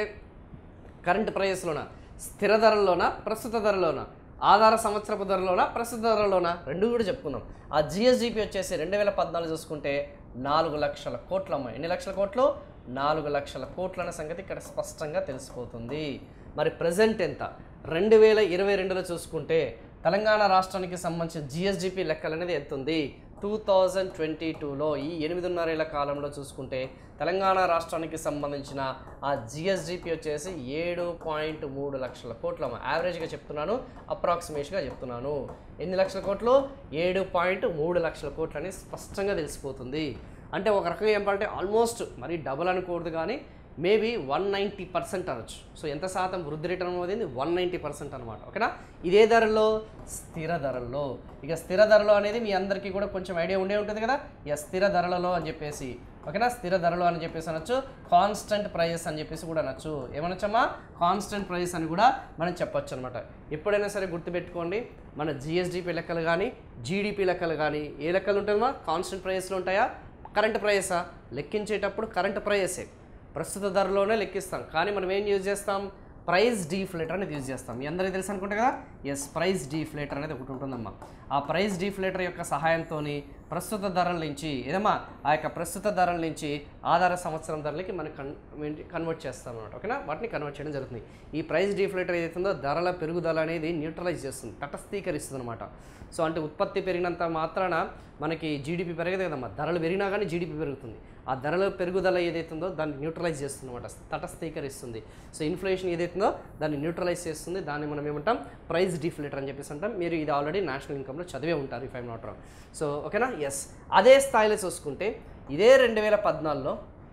కరెంట్ ప్రైజెస్లోనా స్థిర ధరల్లోనా ప్రస్తుత ధరలోనా ఆధార సంవత్సరపు ధరలోనా ప్రస్తుత ధరలోనా రెండు కూడా చెప్పుకుందాం ఆ జిఎస్డిపి వచ్చేసి రెండు వేల పద్నాలుగు చూసుకుంటే నాలుగు లక్షల కోట్ల అమ్మాయి ఎన్ని లక్షల కోట్లు నాలుగు లక్షల కోట్ల అనే సంగతి ఇక్కడ స్పష్టంగా తెలిసిపోతుంది మరి ప్రజెంట్ ఎంత రెండు వేల ఇరవై రెండులో చూసుకుంటే తెలంగాణ రాష్ట్రానికి సంబంధించిన జిఎస్డిపి లెక్కలు అనేది ఎంత ఉంది టూ థౌజండ్ ట్వంటీ టూలో ఈ ఎనిమిదిన్నరేళ్ల కాలంలో చూసుకుంటే తెలంగాణ రాష్ట్రానికి సంబంధించిన ఆ జిఎస్డిపి వచ్చేసి ఏడు పాయింట్ మూడు లక్షల కోట్ల యావరేజ్గా చెప్తున్నాను అప్రాక్సిమేట్గా చెప్తున్నాను ఎన్ని లక్షల కోట్లు ఏడు పాయింట్ మూడు లక్షల కోట్లు అని స్పష్టంగా తెలిసిపోతుంది అంటే ఒక రకంగా ఏంటంటే ఆల్మోస్ట్ మరి డబుల్ అనకూడదు కానీ మేబీ వన్ నైంటీ పర్సెంట్ అనొచ్చు సో ఎంత శాతం వృద్ధి రేటు అనేది వన్ నైంటీ పర్సెంట్ అనమాట ఓకేనా ఇదే ధరల్లో స్థిర ధరల్లో ఇక స్థిర ధరలో అనేది మీ అందరికీ కూడా కొంచెం ఐడియా ఉండే ఉంటుంది కదా ఇక స్థిర ధరలలో అని చెప్పేసి ఓకేనా స్థిర ధరలు అని చెప్పేసి అనొచ్చు కాన్స్టెంట్ ప్రైజెస్ అని చెప్పేసి కూడా అనొచ్చు ఏమనొచ్చమ్మా కాన్స్టెంట్ ప్రైజెస్ అని కూడా మనం చెప్పొచ్చు అనమాట ఎప్పుడైనా సరే గుర్తుపెట్టుకోండి మన జిఎస్డిపి లెక్కలు కానీ జీడిపి లెక్కలు కానీ ఏ లెక్కలు ఉంటాయమ్మా కాన్స్టెంట్ ప్రైజెస్లో ఉంటాయా కరెంట్ ప్రైజెసా లెక్కించేటప్పుడు కరెంట్ ప్రైజెసే ప్రస్తుత ధరలోనే లెక్కిస్తాం కానీ మనం ఏం యూజ్ చేస్తాం ప్రైస్ డీఫ్లేటర్ అనేది యూజ్ చేస్తాం మీ అందరికీ తెలుసు అనుకుంటా కదా ఎస్ ప్రైస్ డీఫ్లేటర్ అనేది ఒకటి ఉంటుందమ్మా ఆ ప్రైస్ డీఫ్లేటర్ యొక్క సహాయంతో ప్రస్తుత ధరల నుంచి ఏదమ్మా ఆ యొక్క ప్రస్తుత ధరల నుంచి ఆధార సంవత్సరం ధరలకి మనం కన్ కన్వర్ట్ చేస్తాం అనమాట ఓకేనా వాటిని కన్వర్ట్ చేయడం జరుగుతుంది ఈ ప్రైస్ డీఫ్లేటర్ ఏదైతుందో ధరల పెరుగుదల అనేది న్యూట్రలైజ్ చేస్తుంది తటస్థీకరిస్తుంది అనమాట సో అంటే ఉత్పత్తి పెరిగినంత మాత్రాన మనకి జీడిపి పెరగదు కదమ్మా ధరలు పెరిగినా కానీ జీడిపి పెరుగుతుంది ఆ ధరల పెరుగుదల ఏదైతుందో దాన్ని న్యూట్రలైజ్ చేస్తుంది అనమాట తటస్థీకరిస్తుంది సో ఇన్ఫ్లేషన్ ఏదైతుందో దాన్ని న్యూట్రలైజ్ చేస్తుంది దాన్ని మనం ఏమంటాం ప్రైస్ డిఫ్లేటర్ అని చెప్పేసి అంటాం మీరు ఇది ఆల్రెడీ నేషనల్ ఇన్కమ్లో చదివే ఉంటారు if I'm not wrong so ఓకేనా ఎస్ అదే స్థాయిలో చూసుకుంటే ఇదే రెండు వేల పద్నాలుగులో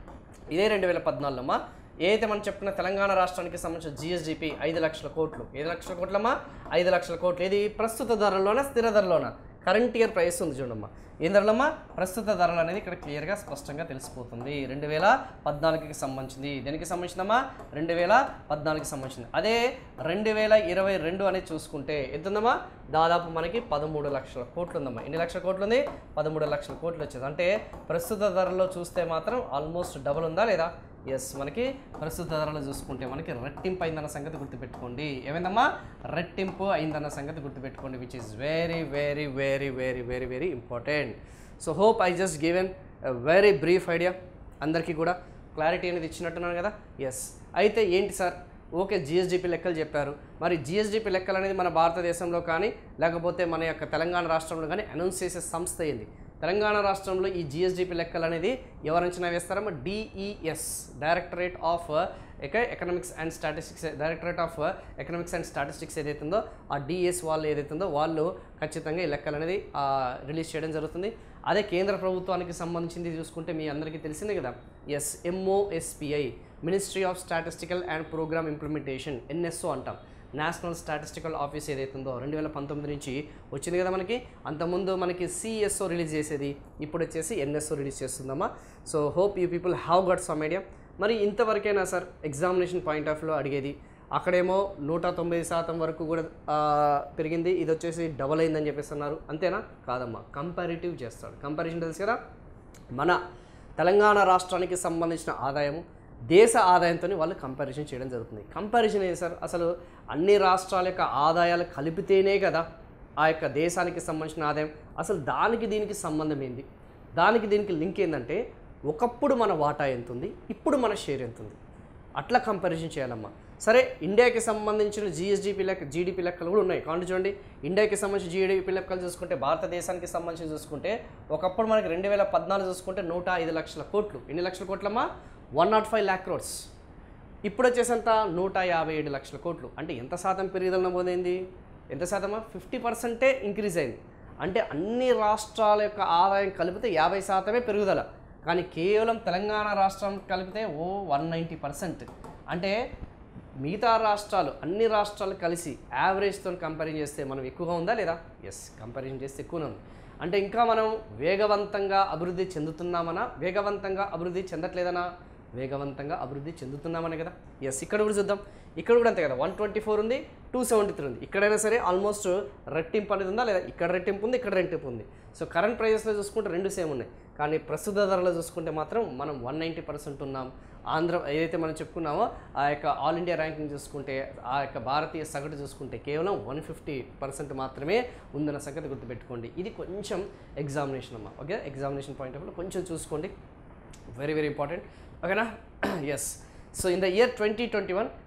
ఇదే రెండు వేల పద్నాలుగులోమా ఏదైతే మనం చెప్పుకున్న తెలంగాణ రాష్ట్రానికి సంబంధించిన జిఎస్డిపి ఐదు లక్షల కోట్లు ఐదు లక్షల కోట్లమ్మా ఐదు లక్షల కోట్లు ఇది ప్రస్తుత ధరలోనా స్థిర ధరలోనా కరెంట్ ఇయర్ ప్రైస్ ఉంది చూడమ్మా ఏం ధరలమ్మా ప్రస్తుత ధరలు అనేది ఇక్కడ క్లియర్గా స్పష్టంగా తెలిసిపోతుంది రెండు వేల పద్నాలుగుకి సంబంధించింది దేనికి సంబంధించిందమ్మా రెండు వేల పద్నాలుగుకి సంబంధించింది అదే రెండు వేల ఇరవై రెండు అనేది చూసుకుంటే ఎంత ఉందమ్మా దాదాపు మనకి పదమూడు లక్షల కోట్లు ఉందమ్మా ఎన్ని లక్షల కోట్లు ఉంది పదమూడు లక్షల కోట్లు వచ్చేది అంటే ప్రస్తుత ధరలో చూస్తే మాత్రం ఆల్మోస్ట్ డబుల్ ఉందా లేదా ఎస్ మనకి ప్రస్తుత ధరలు చూసుకుంటే మనకి రెట్టింపు అయిందన్న సంగతి గుర్తుపెట్టుకోండి ఏమైందమ్మా రెట్టింపు అయిందన్న సంగతి గుర్తుపెట్టుకోండి which is very very very very very very important so hope I just given very brief idea అందరికీ కూడా క్లారిటీ అనేది ఇచ్చినట్టున్నాను కదా ఎస్ అయితే ఏంటి సార్ ఓకే జిఎస్డిపి లెక్కలు చెప్పారు మరి జిఎస్డిపి లెక్కలు అనేది మన భారతదేశంలో కానీ లేకపోతే మన యొక్క తెలంగాణ రాష్ట్రంలో కానీ అనౌన్స్ చేసే సంస్థ ఏంది తెలంగాణ రాష్ట్రంలో ఈ జిఎస్డిపి లెక్కలు అనేది ఎవరు అంచనా వేస్తారమ్మా DES directorate of economics and statistics directorate of economics and statistics ఏదైతుందో ఆ డిఎస్ వాళ్ళు ఏదైతుందో వాళ్ళు ఖచ్చితంగా ఈ లెక్కలు అనేది రిలీజ్ చేయడం జరుగుతుంది అదే కేంద్ర ప్రభుత్వానికి సంబంధించింది చూసుకుంటే మీ అందరికీ తెలిసిందే కదా yes MOSPI ministry of statistical and programme implementation NSO అంటాం నేషనల్ స్టాటిస్టికల్ ఆఫీస్ ఏదైతుందో రెండు వేల పంతొమ్మిది నుంచి వచ్చింది కదా మనకి అంతకుముందు మనకి సిఎస్ఓ రిలీజ్ చేసేది ఇప్పుడు వచ్చేసి ఎన్ఎస్ఓ రిలీజ్ చేస్తుందమ్మా so hope you people have got some idea మరి ఇంతవరకైనా సార్ ఎగ్జామినేషన్ పాయింట్ ఆఫ్ వ్యూలో అడిగేది అక్కడేమో నూట తొంభై శాతం వరకు కూడా ఆ, పెరిగింది ఇది వచ్చేసి డబల్ అయిందని చెప్పేసి అన్నారు అంతేనా కాదమ్మా కంపారిటివ్ చేస్తాడు కంపారిజన్ తెలుసు కదా మన తెలంగాణ రాష్ట్రానికి సంబంధించిన ఆదాయము దేశ ఆదాయంతో వాళ్ళు కంపారిజన్ చేయడం జరుగుతుంది కంపారిజన్ ఏంటి సార్ అసలు అన్ని రాష్ట్రాల యొక్క ఆదాయాలు కలిపితేనే కదా ఆ యొక్క దేశానికి సంబంధించిన ఆదాయం అసలు దానికి దీనికి సంబంధం ఏంది దానికి దీనికి లింక్ ఏంటంటే ఒకప్పుడు మన వాటా ఎంత ఉంది ఇప్పుడు మన షేర్ ఎంత ఉంది అట్లా కంపారిజన్ చేయాలమ్మా సరే ఇండియాకి సంబంధించిన జిఎస్డిపి లెక్క జీడిపి లెక్కలు కూడా ఉన్నాయి కాండి చూడండి ఇండియాకి సంబంధించిన జీడిపి లెక్కలు చూసుకుంటే భారతదేశానికి సంబంధించి చూసుకుంటే ఒకప్పుడు మనకి రెండు వేల పద్నాలుగు చూసుకుంటే నూట ఐదు లక్షల కోట్లు ఎన్ని లక్షల కోట్లమ్మా one not five lakh crores ఇప్పుడు వచ్చేసంత నూట యాభై ఏడు లక్షల కోట్లు అంటే ఎంత శాతం పెరుగుదల నమోదైంది ఎంత శాతమా ఫిఫ్టీ పర్సెంటే ఇంక్రీజ్ అయింది అంటే అన్ని రాష్ట్రాల యొక్క ఆదాయం కలిపితే యాభై శాతమే పెరుగుదల కానీ కేవలం తెలంగాణ రాష్ట్రం కలిపితే ఓ వన్ నైంటీ పర్సెంట్ అంటే మిగతా రాష్ట్రాలు అన్ని రాష్ట్రాలు కలిసి యావరేజ్తో కంపేరింగ్ చేస్తే మనం ఎక్కువగా ఉందా లేదా ఎస్ కంపారిజన్ చేస్తే ఎక్కువనే ఉంది అంటే ఇంకా మనం వేగవంతంగా అభివృద్ధి చెందుతున్నామనా వేగవంతంగా అభివృద్ధి చెందట్లేదనా వేగవంతంగా అభివృద్ధి చెందుతున్నామనే కదా ఎస్ ఇక్కడ కూడా చూద్దాం ఇక్కడ కూడా అంతే కదా వన్ ట్వంటీ ఫోర్ ఉంది టూ సెవెంటీ త్రీ ఉంది ఇక్కడైనా సరే ఆల్మోస్ట్ రెట్టింపు అనేది ఉందా లేదా ఇక్కడ రెట్టింపు ఉంది ఇక్కడ రెట్టింపు ఉంది సో కరెంట్ ప్రైజెస్లో చూసుకుంటే రెండు సేమ్ ఉన్నాయి కానీ ప్రస్తుత ధరలో చూసుకుంటే మాత్రం మనం వన్ నైంటీ పర్సెంట్ ఉన్నాం ఆంధ్ర ఏదైతే మనం చెప్పుకున్నామో ఆ యొక్క ఆల్ ఇండియా ర్యాంకింగ్ చూసుకుంటే ఆ యొక్క భారతీయ సగటు చూసుకుంటే కేవలం వన్ ఫిఫ్టీ పర్సెంట్ మాత్రమే ఉందన్న సంగతి గుర్తుపెట్టుకోండి ఇది కొంచెం ఎగ్జామినేషన్ అమ్మా ఓకే ఎగ్జామినేషన్ పాయింట్ ఆఫ్ కొంచెం చూసుకోండి వెరీ వెరీ ఇంపార్టెంట్ ఓకేనా yes so in the year twenty twenty one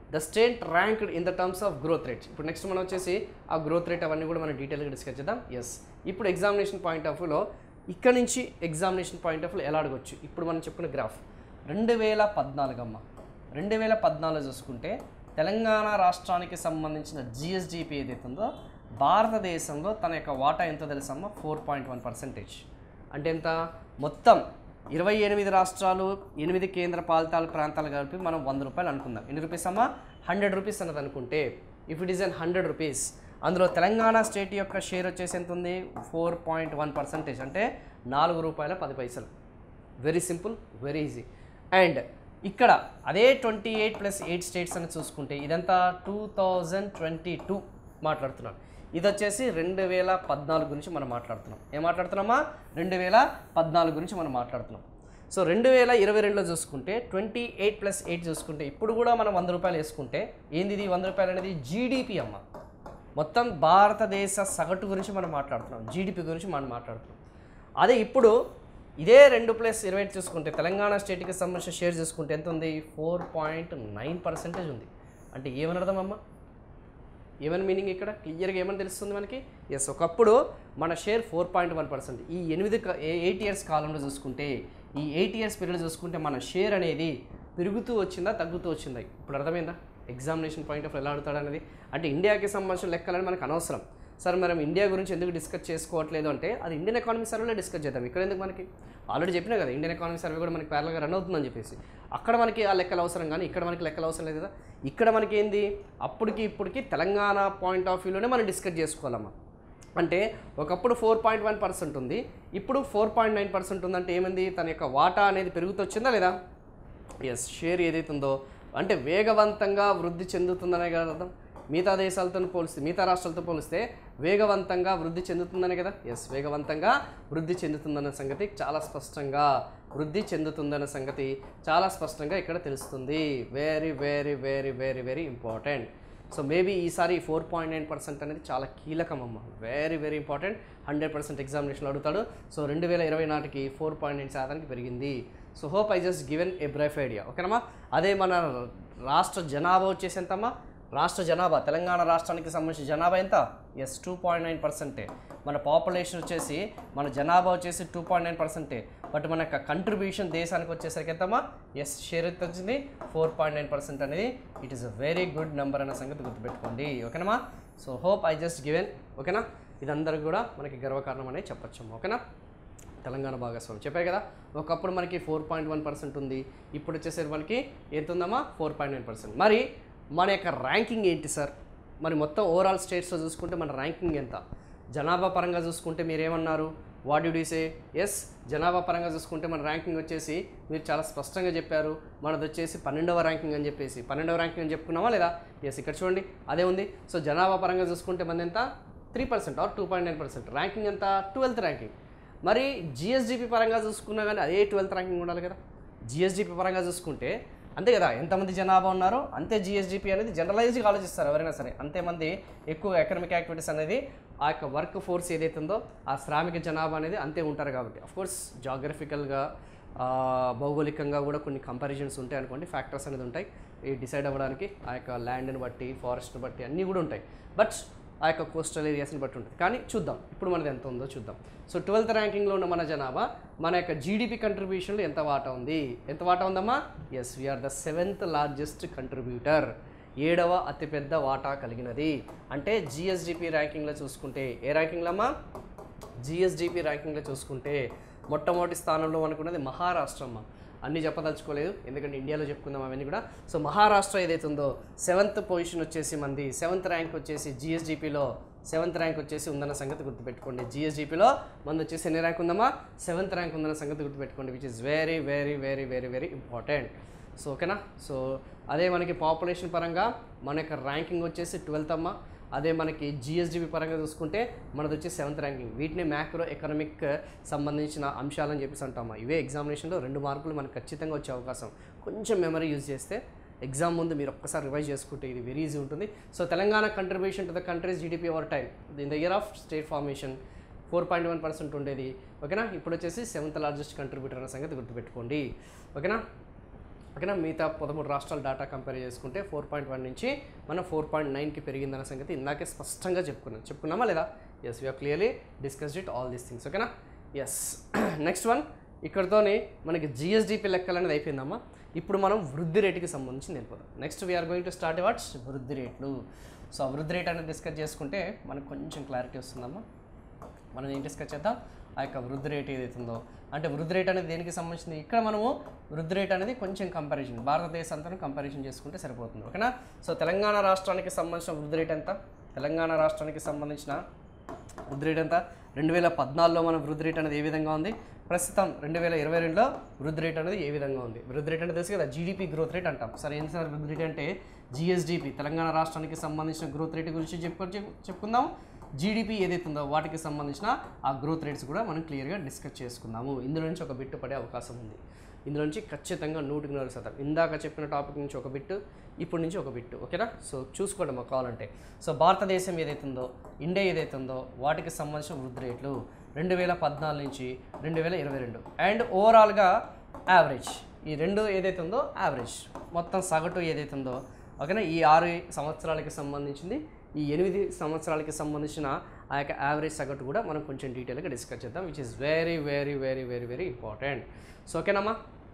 the state ranked in the terms of growth rate ఇప్పుడు నెక్స్ట్ మనం వచ్చేసి ఆ గ్రోత్ రేట్ అవన్నీ కూడా మనం డీటెయిల్గా డిస్కస్ చేద్దాం ఎస్ ఇప్పుడు ఎగ్జామినేషన్ పాయింట్ ఆఫ్ వ్యూలో ఇక్కడ నుంచి ఎగ్జామినేషన్ పాయింట్ ఆఫ్ వ్యూ ఎలా అడగొచ్చు ఇప్పుడు మనం చెప్పుకున్న గ్రాఫ్ రెండు వేల పద్నాలుగు అమ్మ రెండు వేల పద్నాలుగు చూసుకుంటే తెలంగాణ రాష్ట్రానికి సంబంధించిన జిఎస్డిపి ఏదైతే ఉందో భారతదేశంలో తన యొక్క వాటా ఎంతో తెలుసమ్మా ఫోర్ పాయింట్ వన్ పర్సెంటేజ్ అంటే ఎంత మొత్తం ఇరవై ఎనిమిది రాష్ట్రాలు ఎనిమిది కేంద్ర పాలితాల ప్రాంతాలు కలిపి మనం వంద రూపాయలు అనుకుందాం ఎన్ని రూపీస్ అమ్మా హండ్రెడ్ రూపీస్ అన్నది అనుకుంటే if it is an hundred rupees అందులో తెలంగాణ స్టేట్ యొక్క షేర్ వచ్చేసి ఎంత ఉంది ఫోర్ పాయింట్ వన్ పర్సెంటేజ్ అంటే నాలుగు రూపాయల పది పైసలు very simple very easy and ఇక్కడ అదే twenty eight plus eight states అని చూసుకుంటే ఇదంతా టూ థౌజండ్ ట్వంటీ టూ మాట్లాడుతున్నాం ఇది వచ్చేసి రెండు వేల పద్నాలుగు గురించి మనం మాట్లాడుతున్నాం ఏం మాట్లాడుతున్నామా రెండు వేల పద్నాలుగు గురించి మనం మాట్లాడుతున్నాం సో రెండు వేల ఇరవై రెండులో చూసుకుంటే ట్వంటీ ఎయిట్ ప్లస్ ఎయిట్ చూసుకుంటే ఇప్పుడు కూడా మనం వంద రూపాయలు వేసుకుంటే ఏంది ఇది వంద రూపాయలు అనేది జీడిపి అమ్మ మొత్తం భారతదేశ సగటు గురించి మనం మాట్లాడుతున్నాం జీడిపి గురించి మనం మాట్లాడుతున్నాం అదే ఇప్పుడు ఇదే రెండు ప్లస్ ఇరవై ఎయిట్ చూసుకుంటే తెలంగాణ స్టేట్కి సంబంధించిన షేర్ చూసుకుంటే ఎంత ఉంది ఫోర్ పాయింట్ నైన్ పర్సెంటేజ్ ఉంది అంటే ఏమని అర్థమమ్మా ఏమని మీనింగ్ ఇక్కడ క్లియర్గా ఏమని తెలుస్తుంది మనకి ఎస్ ఒకప్పుడు మన share four point one percent ఈ ఎనిమిది ఎయిట్ ఇయర్స్ కాలంలో చూసుకుంటే ఈ ఎయిట్ ఇయర్స్ పీరియడ్ చూసుకుంటే మన షేర్ అనేది పెరుగుతూ వచ్చిందా తగ్గుతూ వచ్చిందా ఇప్పుడు అర్థమైందా ఎగ్జామినేషన్ పాయింట్ ఆఫ్ ఎలా అడుగుతాడు అనేది అంటే ఇండియాకి సంబంధించిన లెక్కలని మనకు అనవసరం సార్ మనం ఇండియా గురించి ఎందుకు డిస్కస్ చేసుకోవట్లేదు అంటే అది ఇండియన్ ఎకానమీ సర్వేలో డిస్కస్ చేద్దాం ఇక్కడ ఎందుకు మనకి ఆల్రెడీ చెప్పినా కదా ఇండియన్ ఎకానమీ సర్వే కూడా మనకి ప్యారల్గా రన్ అవుతుందని చెప్పేసి అక్కడ మనకి ఆ లెక్కలు అవసరం కానీ ఇక్కడ మనకి లెక్కలు అవసరం లేదు కదా ఇక్కడ మనకి ఏంది అప్పటికి ఇప్పటికి తెలంగాణ పాయింట్ ఆఫ్ వ్యూలోనే మనం డిస్కస్ చేసుకోవాలమ్మా అంటే ఒకప్పుడు ఫోర్ పాయింట్ వన్ పర్సెంట్ ఉంది ఇప్పుడు ఫోర్ పాయింట్ నైన్ పర్సెంట్ ఉందంటే ఏమైంది తన యొక్క వాటా అనేది పెరుగుతూ వచ్చిందా లేదా ఎస్ షేర్ ఏదైతే ఉందో అంటే వేగవంతంగా వృద్ధి చెందుతుందనే కదా అర్థం మిగతా దేశాలతో పోలిస్తే మిగతా రాష్ట్రాలతో పోలిస్తే వేగవంతంగా వృద్ధి చెందుతుందనే కదా ఎస్ వేగవంతంగా వృద్ధి చెందుతుందన్న సంగతి చాలా స్పష్టంగా వృద్ధి చెందుతుందన్న సంగతి చాలా స్పష్టంగా ఇక్కడ తెలుస్తుంది very very very very very important so maybe ఈసారి ఫోర్ పాయింట్ నైన్ పర్సెంట్ అనేది చాలా కీలకం అమ్మ very very important hundred percent ఎగ్జామినేషన్లో అడుగుతాడు సో రెండు వేల ఇరవై నాటికి ఫోర్ పాయింట్ నైన్ శాతానికి పెరిగింది so hope I just given a brief idea ఓకేనమ్మా అదే మన రాష్ట్ర జనాభా వచ్చేసి ఎంతమ్మా రాష్ట్ర జనాభా తెలంగాణ రాష్ట్రానికి సంబంధించిన జనాభా ఎంత ఎస్ టూ పాయింట్ నైన్ పర్సెంటే మన పాపులేషన్ వచ్చేసి మన జనాభా వచ్చేసి టూ పాయింట్ నైన్ పర్సెంటే బట్ మన యొక్క కంట్రిబ్యూషన్ దేశానికి వచ్చేసరికి ఎంతమ్మా ఎస్ షేర్ ఎంత వచ్చింది ఫోర్ పాయింట్ నైన్ పర్సెంట్ అనేది it is a very good number అనే సంగతి గుర్తుపెట్టుకోండి ఓకేనమ్మా so hope I just given ఓకేనా ఇదందరికి కూడా మనకి గర్వకారణం అనేది చెప్పొచ్చు ఓకేనా తెలంగాణ భాగస్వామి చెప్పారు కదా ఒకప్పుడు మనకి ఫోర్ పాయింట్ వన్ పర్సెంట్ ఉంది ఇప్పుడు వచ్చేసరికి మనకి ఎంత ఉందమ్మా ఫోర్ పాయింట్ నైన్ పర్సెంట్ మరి మన యొక్క ర్యాంకింగ్ ఏంటి సార్ మరి మొత్తం ఓవరాల్ స్టేట్స్లో చూసుకుంటే మన ర్యాంకింగ్ ఎంత జనాభా పరంగా చూసుకుంటే మీరు ఏమన్నారు వాట్ డు సే ఎస్ జనాభా పరంగా చూసుకుంటే మన ర్యాంకింగ్ వచ్చేసి మీరు చాలా స్పష్టంగా చెప్పారు మనది వచ్చేసి పన్నెండవ ర్యాంకింగ్ అని చెప్పేసి పన్నెండవ ర్యాంకింగ్ అని చెప్పుకున్నామా లేదా ఎస్ ఇక్కడ చూడండి అదే ఉంది సో జనాభా పరంగా చూసుకుంటే మనది ఎంత three percent or two point nine percent ranking ఎంత ట్వెల్త్ ర్యాంకింగ్ మరి జిఎస్డిపి పరంగా చూసుకున్నా కానీ అదే ట్వెల్త్ ర్యాంకింగ్ ఉండాలి కదా జిఎస్డిపి పరంగా చూసుకుంటే అంతే కదా ఎంతమంది జనాభా ఉన్నారో అంతే జిఎస్డిపి అనేది జనరలైజ్గా ఆలోచిస్తారు ఎవరైనా సరే అంతేమంది ఎక్కువ ఎకనామిక్ యాక్టివిటీస్ అనేది ఆ యొక్క వర్క్ ఫోర్స్ ఏదైతే ఉందో ఆ శ్రామిక జనాభా అనేది అంతే ఉంటారు కాబట్టి కోర్స్ జాగ్రఫికల్గా భౌగోళికంగా కూడా కొన్ని కంపారిజన్స్ ఉంటాయి అనుకోండి ఫ్యాక్టర్స్ అనేది ఉంటాయి ఈ డిసైడ్ అవ్వడానికి ఆ యొక్క ల్యాండ్ని బట్టి ఫారెస్ట్ని బట్టి అన్నీ కూడా ఉంటాయి బట్ ఆ యొక్క కోస్టల్ ఏరియాస్ని బట్టి ఉంటుంది కానీ చూద్దాం ఇప్పుడు మనది ఎంత ఉందో చూద్దాం సో ట్వెల్త్ ర్యాంకింగ్లో ఉన్న మన జనాభా మన యొక్క జీడిపి కంట్రిబ్యూషన్లో ఎంత వాటా ఉంది ఎంత వాటా ఉందమ్మా yes we are the seventh largest contributor ఏడవ అతిపెద్ద వాటా కలిగినది అంటే జిఎస్డిపి ర్యాంకింగ్లో చూసుకుంటే ఏ ర్యాంకింగ్లో అమ్మా జిఎస్డిపి ర్యాంకింగ్లో చూసుకుంటే మొట్టమొదటి స్థానంలో అనుకున్నది మహారాష్ట్ర అమ్మ అన్నీ చెప్పదలుచుకోలేదు ఎందుకంటే ఇండియాలో చెప్పుకుందాం అవన్నీ కూడా సో మహారాష్ట్ర ఏదైతే ఉందో సెవెంత్ పొజిషన్ వచ్చేసి మంది సెవెంత్ ర్యాంక్ వచ్చేసి జిఎస్డిపిలో సెవెంత్ ర్యాంక్ వచ్చేసి ఉందన్న సంగతి గుర్తుపెట్టుకోండి జిఎస్డిపిలో మంది వచ్చేసి ఎన్ని ర్యాంక్ ఉందమ్మా సెవెంత్ ర్యాంక్ ఉందన్న సంగతి గుర్తుపెట్టుకోండి which is very very very very very important so ఓకేనా సో అదే మనకి పాపులేషన్ పరంగా మన యొక్క ర్యాంకింగ్ వచ్చేసి ట్వెల్త్ అమ్మ అదే మనకి జిఎస్డిపి పరంగా చూసుకుంటే మనది వచ్చి సెవెంత్ ర్యాంకింగ్ వీటిని మ్యాక్రో ఎకనామిక్ సంబంధించిన అంశాలని చెప్పేసి అంటామా ఇవే ఎగ్జామినేషన్లో రెండు మార్కులు మనకు ఖచ్చితంగా వచ్చే అవకాశం కొంచెం మెమరీ యూజ్ చేస్తే ఎగ్జామ్ ముందు మీరు ఒక్కసారి రివైజ్ చేసుకుంటే ఇది వెరీ ఈజీ ఉంటుంది so Telangana contribution to the country's GDP over time in the year of state formation four point one percent ఉండేది ఓకేనా ఇప్పుడు వచ్చేసి సెవెంత్ లార్జెస్ట్ కంట్రిబ్యూటర్ అనే సంగతి గుర్తుపెట్టుకోండి ఓకేనా ఓకేనా మిగతా పదమూడు రాష్ట్రాల డేటా కంపేర్ చేసుకుంటే ఫోర్ పాయింట్ వన్ నుంచి మనం ఫోర్ పాయింట్ నైన్కి పెరిగిందన్న సంగతి ఇందాకే స్పష్టంగా చెప్పుకున్నాం చెప్పుకున్నామా లేదా yes we clearly discussed it all these things ఓకేనా ఎస్ నెక్స్ట్ వన్ ఇక్కడతోనే మనకి జిఎస్డిపి లెక్కలు అనేది అయిపోయిందమ్మా ఇప్పుడు మనం వృద్ధి రేటుకి సంబంధించి వెళ్ళిపోదాం next we are going to start what's వృద్ధి రేట్లు సో ఆ వృద్ధి రేట్ అనేది డిస్కస్ చేసుకుంటే మనకు కొంచెం క్లారిటీ వస్తుందమ్మా మనం ఏం డిస్కస్ చేద్దాం ఆ యొక్క వృద్ధి రేట్ ఏదైతుందో అంటే వృద్ధి రేట్ అనేది దేనికి సంబంధించింది ఇక్కడ మనము వృద్ధి రేట్ అనేది కొంచెం కంపారిజన్ భారతదేశంతో కంపారిజన్ చేసుకుంటే సరిపోతుంది ఓకేనా సో తెలంగాణ రాష్ట్రానికి సంబంధించిన వృద్ధి రేట్ ఎంత తెలంగాణ రాష్ట్రానికి సంబంధించిన వృద్ధి రేట్ ఎంత రెండు వేల పద్నాలుగులో మన వృద్ధి రేట్ అనేది ఏ విధంగా ఉంది ప్రస్తుతం రెండు వేల ఇరవై రెండులో వృద్ధి రేట్ అనేది ఏ విధంగా ఉంది వృద్ధి రేట్ అంటే తెలుసు కదా జీడిపి గ్రోత్ రేట్ అంటాం సరే ఏంటి సార్ వృద్ధి రేట్ అంటే జిఎస్డిపి తెలంగాణ రాష్ట్రానికి సంబంధించిన గ్రోత్ రేట్ గురించి చెప్పు చెప్పుకుందాం జీడిపి ఏదైతే ఉందో వాటికి సంబంధించిన ఆ గ్రోత్ రేట్స్ కూడా మనం క్లియర్గా డిస్కస్ చేసుకుందాము ఇందులో నుంచి ఒక బిట్టు పడే అవకాశం ఉంది ఇందులో నుంచి ఖచ్చితంగా నూటికి నూరు శాతం ఇందాక చెప్పిన టాపిక్ నుంచి ఒక బిట్టు ఇప్పుడు నుంచి ఒక బిట్టు ఓకేనా సో చూసుకోండి మాకు కావాలంటే సో భారతదేశం ఏదైతే ఉందో ఇండియా ఏదైతే ఉందో వాటికి సంబంధించిన వృద్ధి రేట్లు రెండు వేల పద్నాలుగు నుంచి రెండు వేల ఇరవై రెండు అండ్ ఓవరాల్గా యావరేజ్ ఈ రెండు ఏదైతే ఉందో యావరేజ్ మొత్తం సగటు ఏదైతే ఉందో ఓకేనా ఈ ఆరు సంవత్సరాలకి సంబంధించింది ఈ ఎనిమిది సంవత్సరాలకి సంబంధించిన ఆ యొక్క యావరేజ్ సగటు కూడా మనం కొంచెం డీటెయిల్గా డిస్కస్ చేద్దాం which is very very very very very important so ఓకేనమ్మా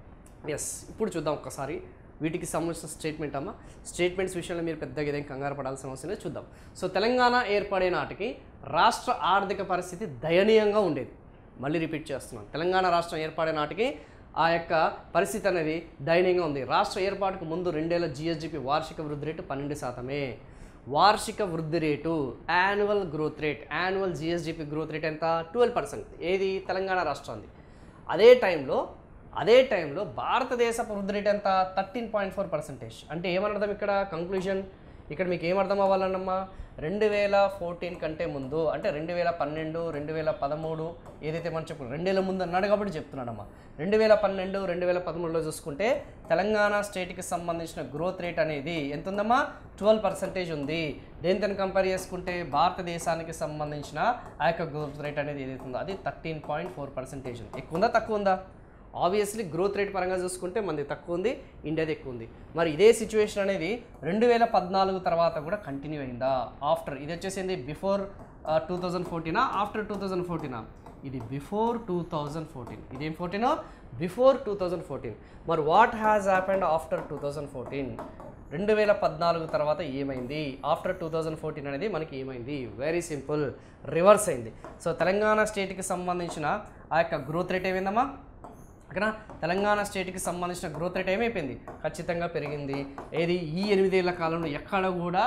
ఎస్ ఇప్పుడు చూద్దాం ఒక్కసారి వీటికి సంబంధించిన స్టేట్మెంట్ అమ్మా స్టేట్మెంట్స్ విషయంలో మీరు పెద్దగా ఏదైనా కంగారు పడాల్సిన అవసరం లేదు చూద్దాం సో తెలంగాణ ఏర్పడే నాటికి రాష్ట్ర ఆర్థిక పరిస్థితి దయనీయంగా ఉండేది మళ్ళీ రిపీట్ చేస్తున్నాను తెలంగాణ రాష్ట్రం ఏర్పడే నాటికి ఆ యొక్క పరిస్థితి అనేది దయనీయంగా ఉంది రాష్ట్ర ఏర్పాటుకు ముందు రెండేళ్ల జిఎస్డిపి వార్షిక వృద్ధి రేటు పన్నెండు శాతమే వార్షిక వృద్ధి రేటు annual growth rate annual GSDP growth rate ఎంత ట్వెల్వ్ పర్సెంట్ ఏది తెలంగాణ రాష్ట్రానికి అదే టైంలో అదే టైంలో భారతదేశ వృద్ధి రేట్ ఎంత థర్టీన్ పాయింట్ ఫోర్ పర్సెంటేజ్ అంటే ఏమనర్థం ఇక్కడ కంక్లూజన్ ఇక్కడ మీకు ఏమర్థం అవ్వాలన్నమ్మా రెండు వేల ఫోర్టీన్ కంటే ముందు అంటే రెండు వేల పన్నెండు రెండు వేల పదమూడు ఏదైతే మనం చెప్పుకున్నాం రెండేళ్ళ ముందు అన్నాడు కాబట్టి చెప్తున్నాడమ్మా రెండు వేల పన్నెండు రెండు వేల పదమూడులో చూసుకుంటే తెలంగాణ స్టేట్కి సంబంధించిన గ్రోత్ రేట్ అనేది ఎంత ఉందమ్మా ట్వెల్వ్ పర్సెంటేజ్ ఉంది దేనితో కంపేర్ చేసుకుంటే భారతదేశానికి సంబంధించిన ఆ యొక్క గ్రోత్ రేట్ అనేది ఏదైతే ఉందో అది థర్టీన్ పాయింట్ ఫోర్ పర్సెంటేజ్ ఉంది ఎక్కువ ఉందా తక్కువ ఉందా ఆబ్వియస్లీ గ్రోత్ రేట్ పరంగా చూసుకుంటే మనది తక్కువ ఉంది ఇండియాది ఎక్కువ ఉంది మరి ఇదే సిచ్యువేషన్ అనేది రెండు వేల పద్నాలుగు తర్వాత కూడా కంటిన్యూ అయిందా ఆఫ్టర్ ఇది వచ్చేసింది బిఫోర్ టూ థౌజండ్ ఫోర్టీనా ఆఫ్టర్ టూ థౌజండ్ ఫోర్టీనా ఇది బిఫోర్ టూ థౌజండ్ ఫోర్టీన్ ఇదేం fourteen before two thousand fourteen మరి what has happened after two thousand fourteen రెండు వేల పద్నాలుగు తర్వాత ఏమైంది ఆఫ్టర్ టూ థౌజండ్ ఫోర్టీన్ అనేది మనకి ఏమైంది వెరీ సింపుల్ రివర్స్ అయింది సో తెలంగాణ స్టేట్కి సంబంధించిన ఆ యొక్క గ్రోత్ రేట్ ఏమైందమ్మా ఓకేనా తెలంగాణ స్టేట్కి సంబంధించిన గ్రోత్ రేట్ ఏమైపోయింది ఖచ్చితంగా పెరిగింది ఏది ఈ ఎనిమిదేళ్ల కాలంలో ఎక్కడ కూడా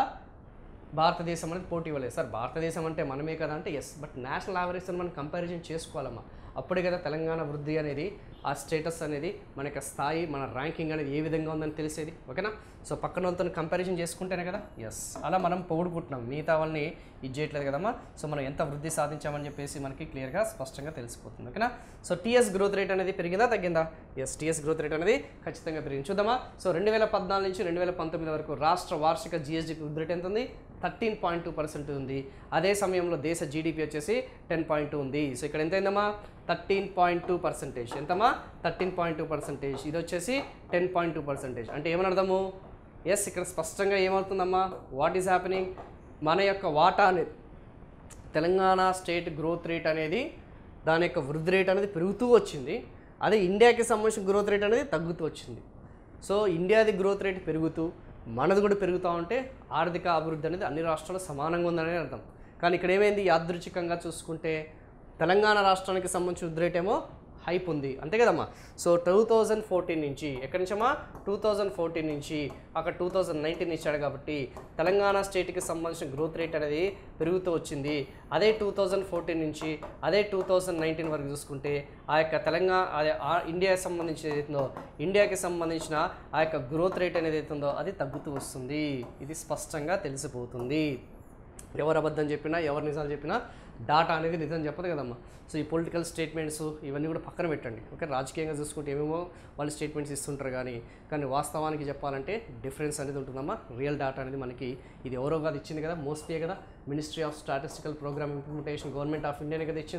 భారతదేశం అనేది పోటీ ఇవ్వలేదు సార్ భారతదేశం అంటే మనమే కదా అంటే ఎస్ బట్ నేషనల్ యావరేజ్తో మనం కంపారిజన్ చేసుకోవాలమ్మా అప్పుడే కదా తెలంగాణ వృద్ధి అనేది ఆ స్టేటస్ అనేది మన యొక్క స్థాయి మన ర్యాంకింగ్ అనేది ఏ విధంగా ఉందని తెలిసేది ఓకేనా సో పక్కన వాళ్ళతో కంపారిజన్ చేసుకుంటేనే కదా ఎస్ అలా మనం పొగుడుకుంటున్నాం మిగతా వాళ్ళని ఇది చేయట్లేదు కదమ్మా సో మనం ఎంత వృద్ధి సాధించామని చెప్పేసి మనకి క్లియర్గా స్పష్టంగా తెలిసిపోతుంది ఓకేనా సో టీఎస్ గ్రోత్ రేట్ అనేది పెరిగిందా తగ్గిందా ఎస్ టీఎస్ గ్రోత్ రేట్ అనేది ఖచ్చితంగా పెరిగింది చూద్దామా సో రెండు వేల పద్నాలుగు నుంచి రెండు వేల పంతొమ్మిది వరకు రాష్ట్ర వార్షిక జిఎస్డి వృద్ధి రేట్ ఎంత ఉంది థర్టీన్ పాయింట్ టూ పర్సెంట్ ఉంది అదే సమయంలో దేశ జీడిపి వచ్చేసి టెన్ పాయింట్ టూ ఉంది సో ఇక్కడ ఎంత అయిందమ్మా థర్టీన్ పాయింట్ టూ పర్సెంటేజ్ ఎంతమ్మా థర్టీన్ పాయింట్ టూ పర్సెంటేజ్ ఇది వచ్చేసి టెన్ పాయింట్ టూ పర్సెంటేజ్ అంటే ఏమని అర్థము ఎస్ ఇక్కడ స్పష్టంగా ఏమవుతుందమ్మా వాట్ ఈస్ హ్యాపెనింగ్ మన యొక్క వాటా అనేది తెలంగాణ స్టేట్ గ్రోత్ రేట్ అనేది దాని యొక్క వృద్ధి రేట్ అనేది పెరుగుతూ వచ్చింది అదే ఇండియాకి సంబంధించిన గ్రోత్ రేట్ అనేది తగ్గుతూ వచ్చింది సో ఇండియాది గ్రోత్ రేట్ పెరుగుతూ మనది కూడా పెరుగుతూ ఉంటే ఆర్థిక అభివృద్ధి అనేది అన్ని రాష్ట్రాలు సమానంగా ఉందని అర్థం కానీ ఇక్కడ ఏమైంది యాదృచ్ఛికంగా చూసుకుంటే తెలంగాణ రాష్ట్రానికి సంబంధించిన వృద్ధి రేట్ ఏమో హైప్ ఉంది అంతే కదమ్మా సో టూ థౌజండ్ ఫోర్టీన్ నుంచి ఎక్కడి నుంచమ్మా టూ థౌజండ్ ఫోర్టీన్ నుంచి అక్కడ టూ థౌజండ్ నైన్టీన్ ఇచ్చాడు కాబట్టి తెలంగాణ స్టేట్కి సంబంధించిన గ్రోత్ రేట్ అనేది పెరుగుతూ వచ్చింది అదే టూ థౌజండ్ ఫోర్టీన్ నుంచి అదే టూ థౌజండ్ నైన్టీన్ వరకు చూసుకుంటే ఆ యొక్క తెలంగాణ అదే ఆ ఇండియాకి సంబంధించి ఏదైతుందో ఇండియాకి సంబంధించిన ఆ యొక్క గ్రోత్ రేట్ అనేది ఏదైతుందో అది తగ్గుతూ వస్తుంది ఇది స్పష్టంగా తెలిసిపోతుంది ఎవరు అబద్ధం చెప్పినా ఎవరు నిజాలు చెప్పినా డాటా అనేది నిజం చెప్పదు కదమ్మా సో ఈ పొలిటికల్ స్టేట్మెంట్స్ ఇవన్నీ కూడా పక్కన పెట్టండి ఓకే రాజకీయంగా చూసుకుంటే ఏమేమో వాళ్ళు స్టేట్మెంట్స్ ఇస్తుంటారు కానీ కానీ వాస్తవానికి చెప్పాలంటే డిఫరెన్స్ అనేది ఉంటుందమ్మా రియల్ డాటా అనేది మనకి ఇది ఎవరో కాదు ఇచ్చింది కదా మోస్ట్లీ కదా ministry of statistical programme implementation government of ఇండియానే కదా ఇచ్చింది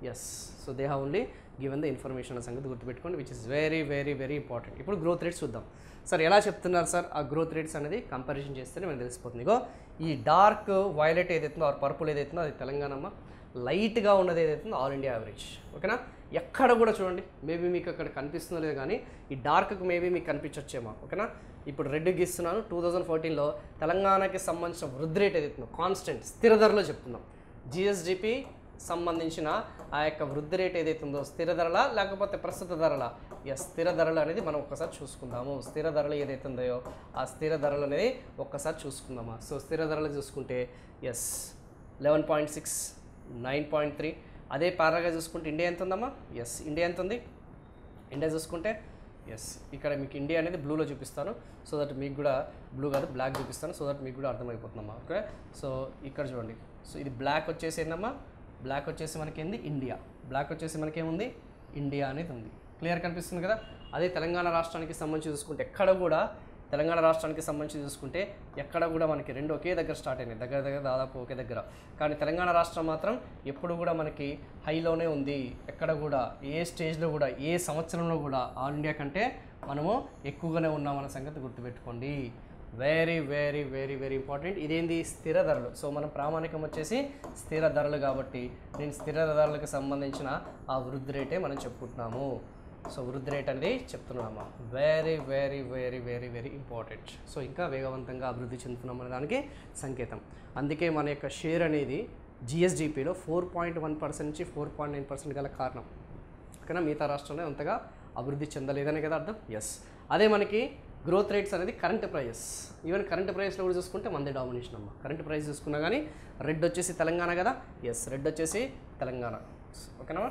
yes so they have only given the information అనే సంగతి గుర్తుపెట్టుకోండి which is very very very important ఇప్పుడు గ్రోత్ రేట్స్ చూద్దాం సార్ ఎలా చెప్తున్నారు సార్ ఆ గ్రోత్ రేట్స్ అనేది కంపారిజన్ చేస్తేనే మనకు తెలిసిపోతుంది ఇగో ఈ డార్క్ వైలెట్ ఏదైతుందో ఆర్ పర్పుల్ ఏదైతుందో అది తెలంగాణమ్మ లైట్గా ఉన్నది ఏదైతుందో ఆల్ ఇండియా యావరేజ్ ఓకేనా ఎక్కడ కూడా చూడండి మేబీ మీకు అక్కడ కనిపిస్తుందో లేదు కానీ ఈ డార్క్కి మేబీ మీకు కనిపించొచ్చేమో ఓకేనా ఇప్పుడు రెడ్ గీస్తున్నాను టూ థౌజండ్ ఫోర్టీన్లో తెలంగాణకి సంబంధించిన వృద్ధి రేట్ ఏదైతుందో కాన్స్టెంట్ స్థిర ధరలో చెప్తున్నాం జిఎస్డిపి సంబంధించిన ఆ యొక్క వృద్ధి రేట్ ఏదైతే ఉందో స్థిర ధరల లేకపోతే ప్రస్తుత ధరల ఎస్ స్థిర ధరలు అనేది మనం ఒక్కసారి చూసుకుందాము స్థిర ధరలు ఏదైతే ఉందో ఆ స్థిర ధరలు అనేది ఒక్కసారి చూసుకుందామా సో స్థిర ధరలు చూసుకుంటే yes eleven point six nine point three అదే పారాగా చూసుకుంటే ఇండియా ఎంత ఉందమ్మా ఎస్ ఇండియా ఎంత ఉంది ఇండియా చూసుకుంటే ఎస్ ఇక్కడ మీకు ఇండియా అనేది బ్లూలో చూపిస్తాను సో దట్ మీకు కూడా బ్లూ కాదు బ్లాక్ చూపిస్తాను సో దట్ మీకు కూడా అర్థమైపోతుందమ్మా ఓకే సో ఇక్కడ చూడండి సో ఇది బ్లాక్ వచ్చేసి ఏందమ్మా బ్లాక్ వచ్చేసి మనకి ఏంది ఇండియా బ్లాక్ వచ్చేసి మనకి ఏముంది ఇండియా అనేది ఉంది క్లియర్ కనిపిస్తుంది కదా అదే తెలంగాణ రాష్ట్రానికి సంబంధించి చూసుకుంటే ఎక్కడ కూడా తెలంగాణ రాష్ట్రానికి సంబంధించి చూసుకుంటే ఎక్కడ కూడా మనకి రెండు ఒకే దగ్గర స్టార్ట్ అయినాయి దగ్గర దగ్గర దాదాపు ఒకే దగ్గర కానీ తెలంగాణ రాష్ట్రం మాత్రం ఎప్పుడు కూడా మనకి హైలోనే ఉంది ఎక్కడ కూడా ఏ స్టేజ్లో కూడా ఏ సంవత్సరంలో కూడా ఆల్ ఇండియా కంటే మనము ఎక్కువగానే ఉన్నామన్న సంగతి గుర్తుపెట్టుకోండి very very very very important ఇదేంది స్థిర ధరలు సో మన ప్రామాణికం వచ్చేసి స్థిర ధరలు కాబట్టి నేను స్థిర ధరలకు సంబంధించిన ఆ వృద్ధి రేటే మనం చెప్పుకుంటున్నాము సో వృద్ధి రేట్ అనేది చెప్తున్నాము very very very very very important so ఇంకా వేగవంతంగా అభివృద్ధి చెందుతున్నాం అనే దానికి సంకేతం అందుకే మన యొక్క షేర్ అనేది జిఎస్డిపిలో ఫోర్ పాయింట్ వన్ పర్సెంట్ నుంచి ఫోర్ పాయింట్ నైన్ పర్సెంట్ గల కారణం కానీ మిగతా రాష్ట్రంలో అంతగా అభివృద్ధి చెందలేదనే కదా అర్థం ఎస్ అదే మనకి గ్రోత్ రేట్స్ అనేది కరెంట్ ప్రైజెస్ ఈవెన్ కరెంట్ ప్రైస్లో కూడా చూసుకుంటే మంది డామినేషన్ అమ్మ కరెంట్ ప్రైస్ చూసుకున్నా కానీ రెడ్ వచ్చేసి తెలంగాణ కదా ఎస్ రెడ్ వచ్చేసి తెలంగాణ ఓకేనా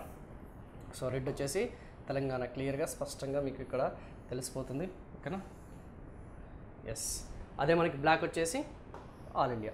సో రెడ్ వచ్చేసి తెలంగాణ క్లియర్గా స్పష్టంగా మీకు ఇక్కడ తెలిసిపోతుంది ఓకేనా ఎస్ అదే మనకి బ్లాక్ వచ్చేసి ఆల్ ఇండియా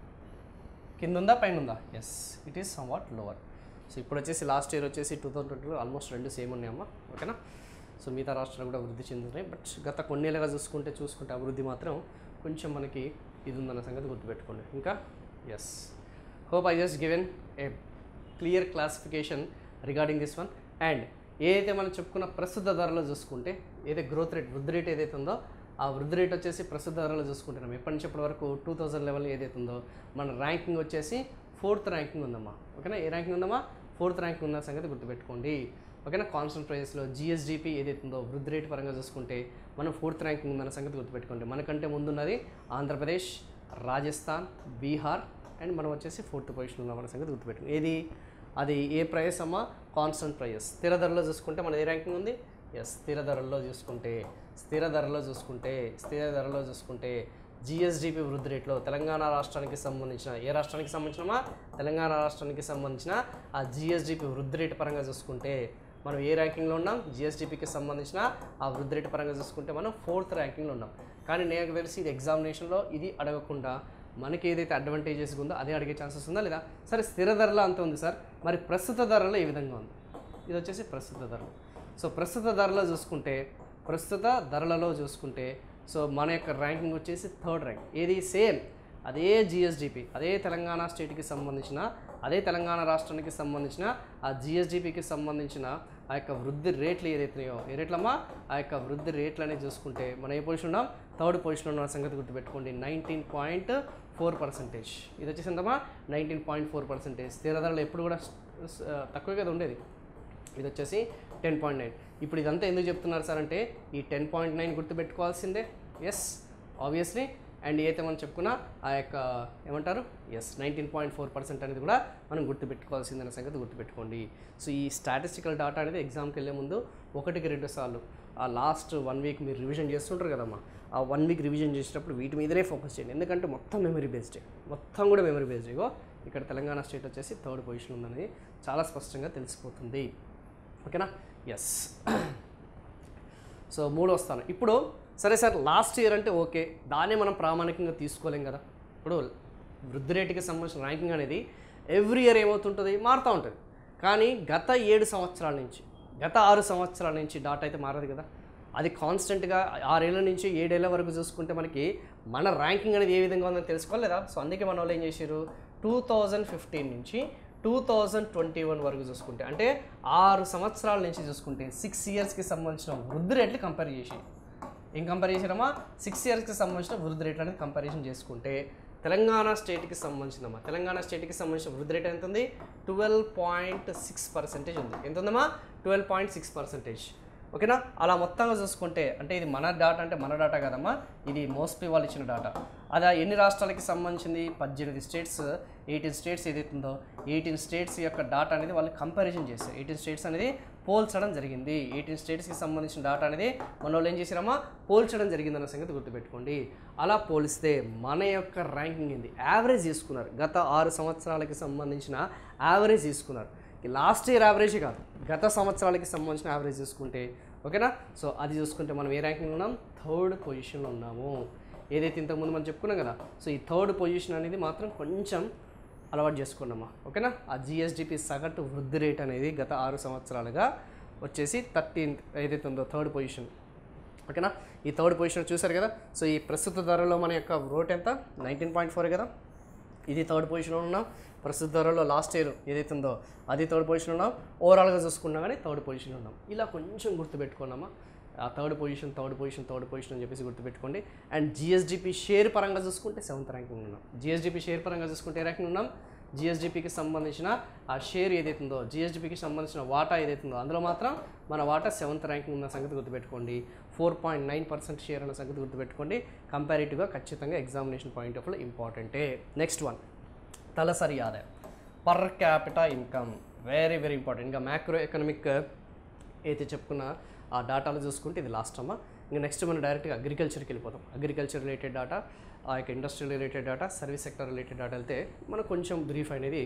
కింద ఉందా పైన ఉందా yes it is somewhat lower so ఇప్పుడు వచ్చేసి లాస్ట్ ఇయర్ వచ్చేసి టూ థౌసండ్ ట్వంటీలో ఆల్మోస్ట్ రెండు సేమ్ ఉన్నాయమ్మా ఓకేనా సో మిగతా రాష్ట్రాలు కూడా అభివృద్ధి చెందుతున్నాయి బట్ గత కొన్నేళ్ళగా చూసుకుంటే చూసుకుంటే అభివృద్ధి మాత్రం కొంచెం మనకి ఇది ఉందన్న సంగతి గుర్తుపెట్టుకోండి ఇంకా yes hope I just given a clear classification regarding this one and ఏదైతే మనం చెప్పుకున్న ప్రస్తుత ధరలో చూసుకుంటే ఏదైతే గ్రోత్ రేట్ వృద్ధి రేట్ ఏదైతే ఉందో ఆ వృద్ధి రేట్ వచ్చేసి ప్రస్తుత ధరలో చూసుకుంటున్నాం ఎప్పటి నుంచి ఎప్పటి వరకు టూ థౌజండ్ లెవెల్ ఏదైతే ఉందో మన ర్యాంకింగ్ వచ్చేసి ఫోర్త్ ర్యాంకింగ్ ఉందమ్మా ఓకేనా ఏ ర్యాంకింగ్ ఉందమ్మా ఫోర్త్ ర్యాంకింగ్ ఉన్న సంగతి గుర్తుపెట్టుకోండి ఓకేనా కాన్స్టెంట్ ప్రైజెస్లో జిఎస్డిపి ఏదైతే ఉందో వృద్ధి రేట్ పరంగా చూసుకుంటే మనం ఫోర్త్ ర్యాంకింగ్ ఉందన్న సంగతి గుర్తుపెట్టుకోండి మనకంటే ముందున్నది ఆంధ్రప్రదేశ్ రాజస్థాన్ బీహార్ అండ్ మనం వచ్చేసి ఫోర్త్ పొజిషన్ ఉన్నామన్న సంగతి గుర్తుపెట్టుకోండి ఏది అది ఏ ప్రైస్ అమ్మా కాన్స్టెంట్ ప్రైజెస్ స్థిర ధరలో చూసుకుంటే మన ఏ ర్యాంకింగ్ ఉంది ఎస్ స్థిర ధరల్లో చూసుకుంటే స్థిర ధరలో చూసుకుంటే స్థిర ధరలో చూసుకుంటే జిఎస్డిపి వృద్ధి రేట్లో తెలంగాణ రాష్ట్రానికి సంబంధించిన ఏ రాష్ట్రానికి సంబంధించినమా తెలంగాణ రాష్ట్రానికి సంబంధించిన ఆ జిఎస్డిపి వృద్ధి రేటు పరంగా చూసుకుంటే మనం ఏ ర్యాంకింగ్లో ఉన్నాం జిఎస్డిపికి సంబంధించిన ఆ వృద్ధి రేటు పరంగా చూసుకుంటే మనం ఫోర్త్ ర్యాంకింగ్లో ఉన్నాం కానీ నాకు తెలిసి ఇది ఎగ్జామినేషన్లో ఇది అడగకుండా మనకి ఏదైతే అడ్వాంటేజెస్ ఉందో అదే అడిగే ఛాన్సెస్ ఉందా లేదా సరే స్థిర ధరలో అంత ఉంది సార్ మరి ప్రస్తుత ధరలో ఏ విధంగా ఉంది ఇది వచ్చేసి ప్రస్తుత ధరలు సో ప్రస్తుత ధరలో చూసుకుంటే ప్రస్తుత ధరలలో చూసుకుంటే సో మన యొక్క ర్యాంకింగ్ వచ్చేసి థర్డ్ ర్యాంక్ ఏది సేమ్ అదే జిఎస్డిపి అదే తెలంగాణ స్టేట్కి సంబంధించిన అదే తెలంగాణ రాష్ట్రానికి సంబంధించిన ఆ జిఎస్డిపికి సంబంధించిన ఆ యొక్క వృద్ధి రేట్లు ఏదైతున్నాయో ఏ రేట్లమ్మా ఆ యొక్క వృద్ధి రేట్లు అనేది చూసుకుంటే మనం ఏ పొజిషన్ ఉన్నాం థర్డ్ పొజిషన్ ఉన్న సంగతి గుర్తుపెట్టుకోండి నైన్టీన్ పాయింట్ ఫోర్ పర్సెంటేజ్ ఇది వచ్చేసి ఎంతమ్మా నైన్టీన్ పాయింట్ ఫోర్ పర్సెంటేజ్ స్థిర ధరలు ఎప్పుడు కూడా ఆ, తక్కువే కదా ఉండేది ఇది వచ్చేసి టెన్ పాయింట్ నైన్ ఇప్పుడు ఇదంతా ఎందుకు చెప్తున్నారు సార్ అంటే ఈ టెన్ పాయింట్ నైన్ గుర్తుపెట్టుకోవాల్సిందే ఎస్ ఆబ్వియస్లీ అండ్ ఏదైతే మనం చెప్పుకున్నా ఆ యొక్క ఏమంటారు yes nineteen point four percent అనేది కూడా మనం గుర్తుపెట్టుకోవాల్సిందనే సంగతి గుర్తుపెట్టుకోండి సో ఈ స్టాటిస్టికల్ డాటా అనేది ఎగ్జామ్కి వెళ్ళే ముందు ఒకటికి రెండు సార్లు ఆ లాస్ట్ వన్ వీక్ మీరు రివిజన్ చేస్తుంటారు కదమ్మా ఆ వన్ వీక్ రివిజన్ చేసేటప్పుడు వీటి మీదనే ఫోకస్ చేయండి ఎందుకంటే మొత్తం మెమరీ బేస్డే మొత్తం కూడా మెమరీ బేస్డ్ ఇగో ఇక్కడ తెలంగాణ స్టేట్ వచ్చేసి థర్డ్ పొజిషన్ ఉందనేది చాలా స్పష్టంగా తెలిసిపోతుంది ఓకేనా ఎస్ సో మూడు వస్తాను ఇప్పుడు సరే సార్ లాస్ట్ ఇయర్ అంటే ఓకే దాన్నే మనం ప్రామాణికంగా తీసుకోలేం కదా ఇప్పుడు వృద్ధి రేటుకి సంబంధించిన ర్యాంకింగ్ అనేది ఎవ్రీ ఇయర్ ఏమవుతుంటుంది మారుతూ ఉంటుంది కానీ గత ఏడు సంవత్సరాల నుంచి గత ఆరు సంవత్సరాల నుంచి డాటా అయితే మారదు కదా అది కాన్స్టెంట్గా ఆరేళ్ళ నుంచి ఏడేళ్ల వరకు చూసుకుంటే మనకి మన ర్యాంకింగ్ అనేది ఏ విధంగా ఉందని తెలుసుకోలేదా సో అందుకే మన వాళ్ళు ఏం చేశారు టూ థౌజండ్ ఫిఫ్టీన్ నుంచి టూ థౌజండ్ ట్వంటీ వన్ వరకు చూసుకుంటే అంటే ఆరు సంవత్సరాల నుంచి చూసుకుంటే సిక్స్ ఇయర్స్కి సంబంధించిన వృద్ధి రేట్లు కంపేర్ చేసి ఏం కంపేర్ చేసినామా సిక్స్ ఇయర్స్కి సంబంధించిన వృద్ధి రేట్లు అనేది కంపారిజన్ చేసుకుంటే తెలంగాణ స్టేట్కి సంబంధించినమ్మా తెలంగాణ స్టేట్కి సంబంధించిన వృద్ధి రేట్ ఎంత ఉంది ట్వెల్వ్ పాయింట్ సిక్స్ పర్సెంటేజ్ ఉంది ఎంత ఉందమ్మా ట్వెల్వ్ పాయింట్ సిక్స్ పర్సెంటేజ్ ఓకేనా అలా మొత్తంగా చూసుకుంటే అంటే ఇది మన డాటా అంటే మన డాటా కదమ్మా ఇది మోస్ట్లీ వాళ్ళు ఇచ్చిన డాటా అదా ఎన్ని రాష్ట్రాలకి సంబంధించింది పద్దెనిమిది స్టేట్స్ ఎయిటీన్ స్టేట్స్ ఏదైతుందో ఎయిటీన్ స్టేట్స్ యొక్క డాటా అనేది వాళ్ళు కంపారిజన్ చేశారు ఎయిటీన్ స్టేట్స్ అనేది పోల్చడం జరిగింది ఎయిటీన్ స్టేట్స్కి సంబంధించిన డాటా అనేది మన వాళ్ళు ఏం చేశారమ్మా పోల్చడం జరిగిందన్న సంగతి గుర్తుపెట్టుకోండి అలా పోలిస్తే మన యొక్క ర్యాంకింగ్ ఏంది యావరేజ్ తీసుకున్నారు గత ఆరు సంవత్సరాలకి సంబంధించిన యావరేజ్ తీసుకున్నారు లాస్ట్ ఇయర్ యావరేజ్ కాదు గత సంవత్సరాలకి సంబంధించిన యావరేజ్ చూసుకుంటే ఓకేనా సో అది చూసుకుంటే మనం ఏ ర్యాంకింగ్ ఉన్నాం థర్డ్ పొజిషన్లో ఉన్నాము ఏదైతే ఇంతకుముందు మనం చెప్పుకున్నాం కదా సో ఈ థర్డ్ పొజిషన్ అనేది మాత్రం కొంచెం అలవాటు చేసుకున్నామా ఓకేనా ఆ జిఎస్డిపి సగటు వృద్ధి రేట్ అనేది గత ఆరు సంవత్సరాలుగా వచ్చేసి థర్టీన్త్ ఏదైతే ఉందో థర్డ్ పొజిషన్ ఓకేనా ఈ థర్డ్ పొజిషన్ చూసారు కదా సో ఈ ప్రస్తుత ధరలో మన యొక్క రేట్ ఎంత నైన్టీన్ పాయింట్ ఫోర్ కదా ఇది థర్డ్ పొజిషన్లో ఉన్నాం ప్రస్తుత ధరలో లాస్ట్ ఇయర్ ఏదైతే ఉందో అది థర్డ్ పొజిషన్ ఉన్నాం ఓవరాల్గా చూసుకున్నా కానీ థర్డ్ పొజిషన్లో ఉన్నాం ఇలా కొంచెం గుర్తుపెట్టుకున్నామా ఆ third position third position third position అని చెప్పేసి గుర్తుపెట్టుకోండి అండ్ జిఎస్డిపి షేర్ పరంగా చూసుకుంటే సెవెంత్ ర్యాంకింగ్ ఉన్నాం జిఎస్డిపి షేర్ పరంగా చూసుకుంటే ఏ ర్యాంకింగ్ ఉన్నాం జిఎస్డిపికి సంబంధించిన ఆ షేర్ ఏదైతుందో జిఎస్డిపికి సంబంధించిన వాటా ఏదైతుందో అందులో మాత్రం మన వాటా సెవెంత్ ర్యాంకింగ్ ఉన్న సంగతి గుర్తుపెట్టుకోండి four point nine percent share అన్న సంగతి గుర్తుపెట్టుకోండి కంపారిటివ్గా ఖచ్చితంగా ఎగ్జామినేషన్ పాయింట్ ఆఫ్ ఇంపార్టెంటే నెక్స్ట్ వన్ తలసరి ఆదాయం per capita income very very important ఇంకా మ్యాక్రో ఎకనామిక్ అయితే చెప్పుకున్న ఆ డాటాలు చూసుకుంటే ఇది లాస్ట్ అమ్మా ఇంకా నెక్స్ట్ మనం డైరెక్ట్గా అగ్రికల్చర్కి వెళ్ళిపోతాం అగ్రికల్చర్ రిలేటెడ్ డాటా ఆ యొక్క industrial related data service sector related data వెళ్తే మనకు కొంచెం బ్రీఫ్ అనేది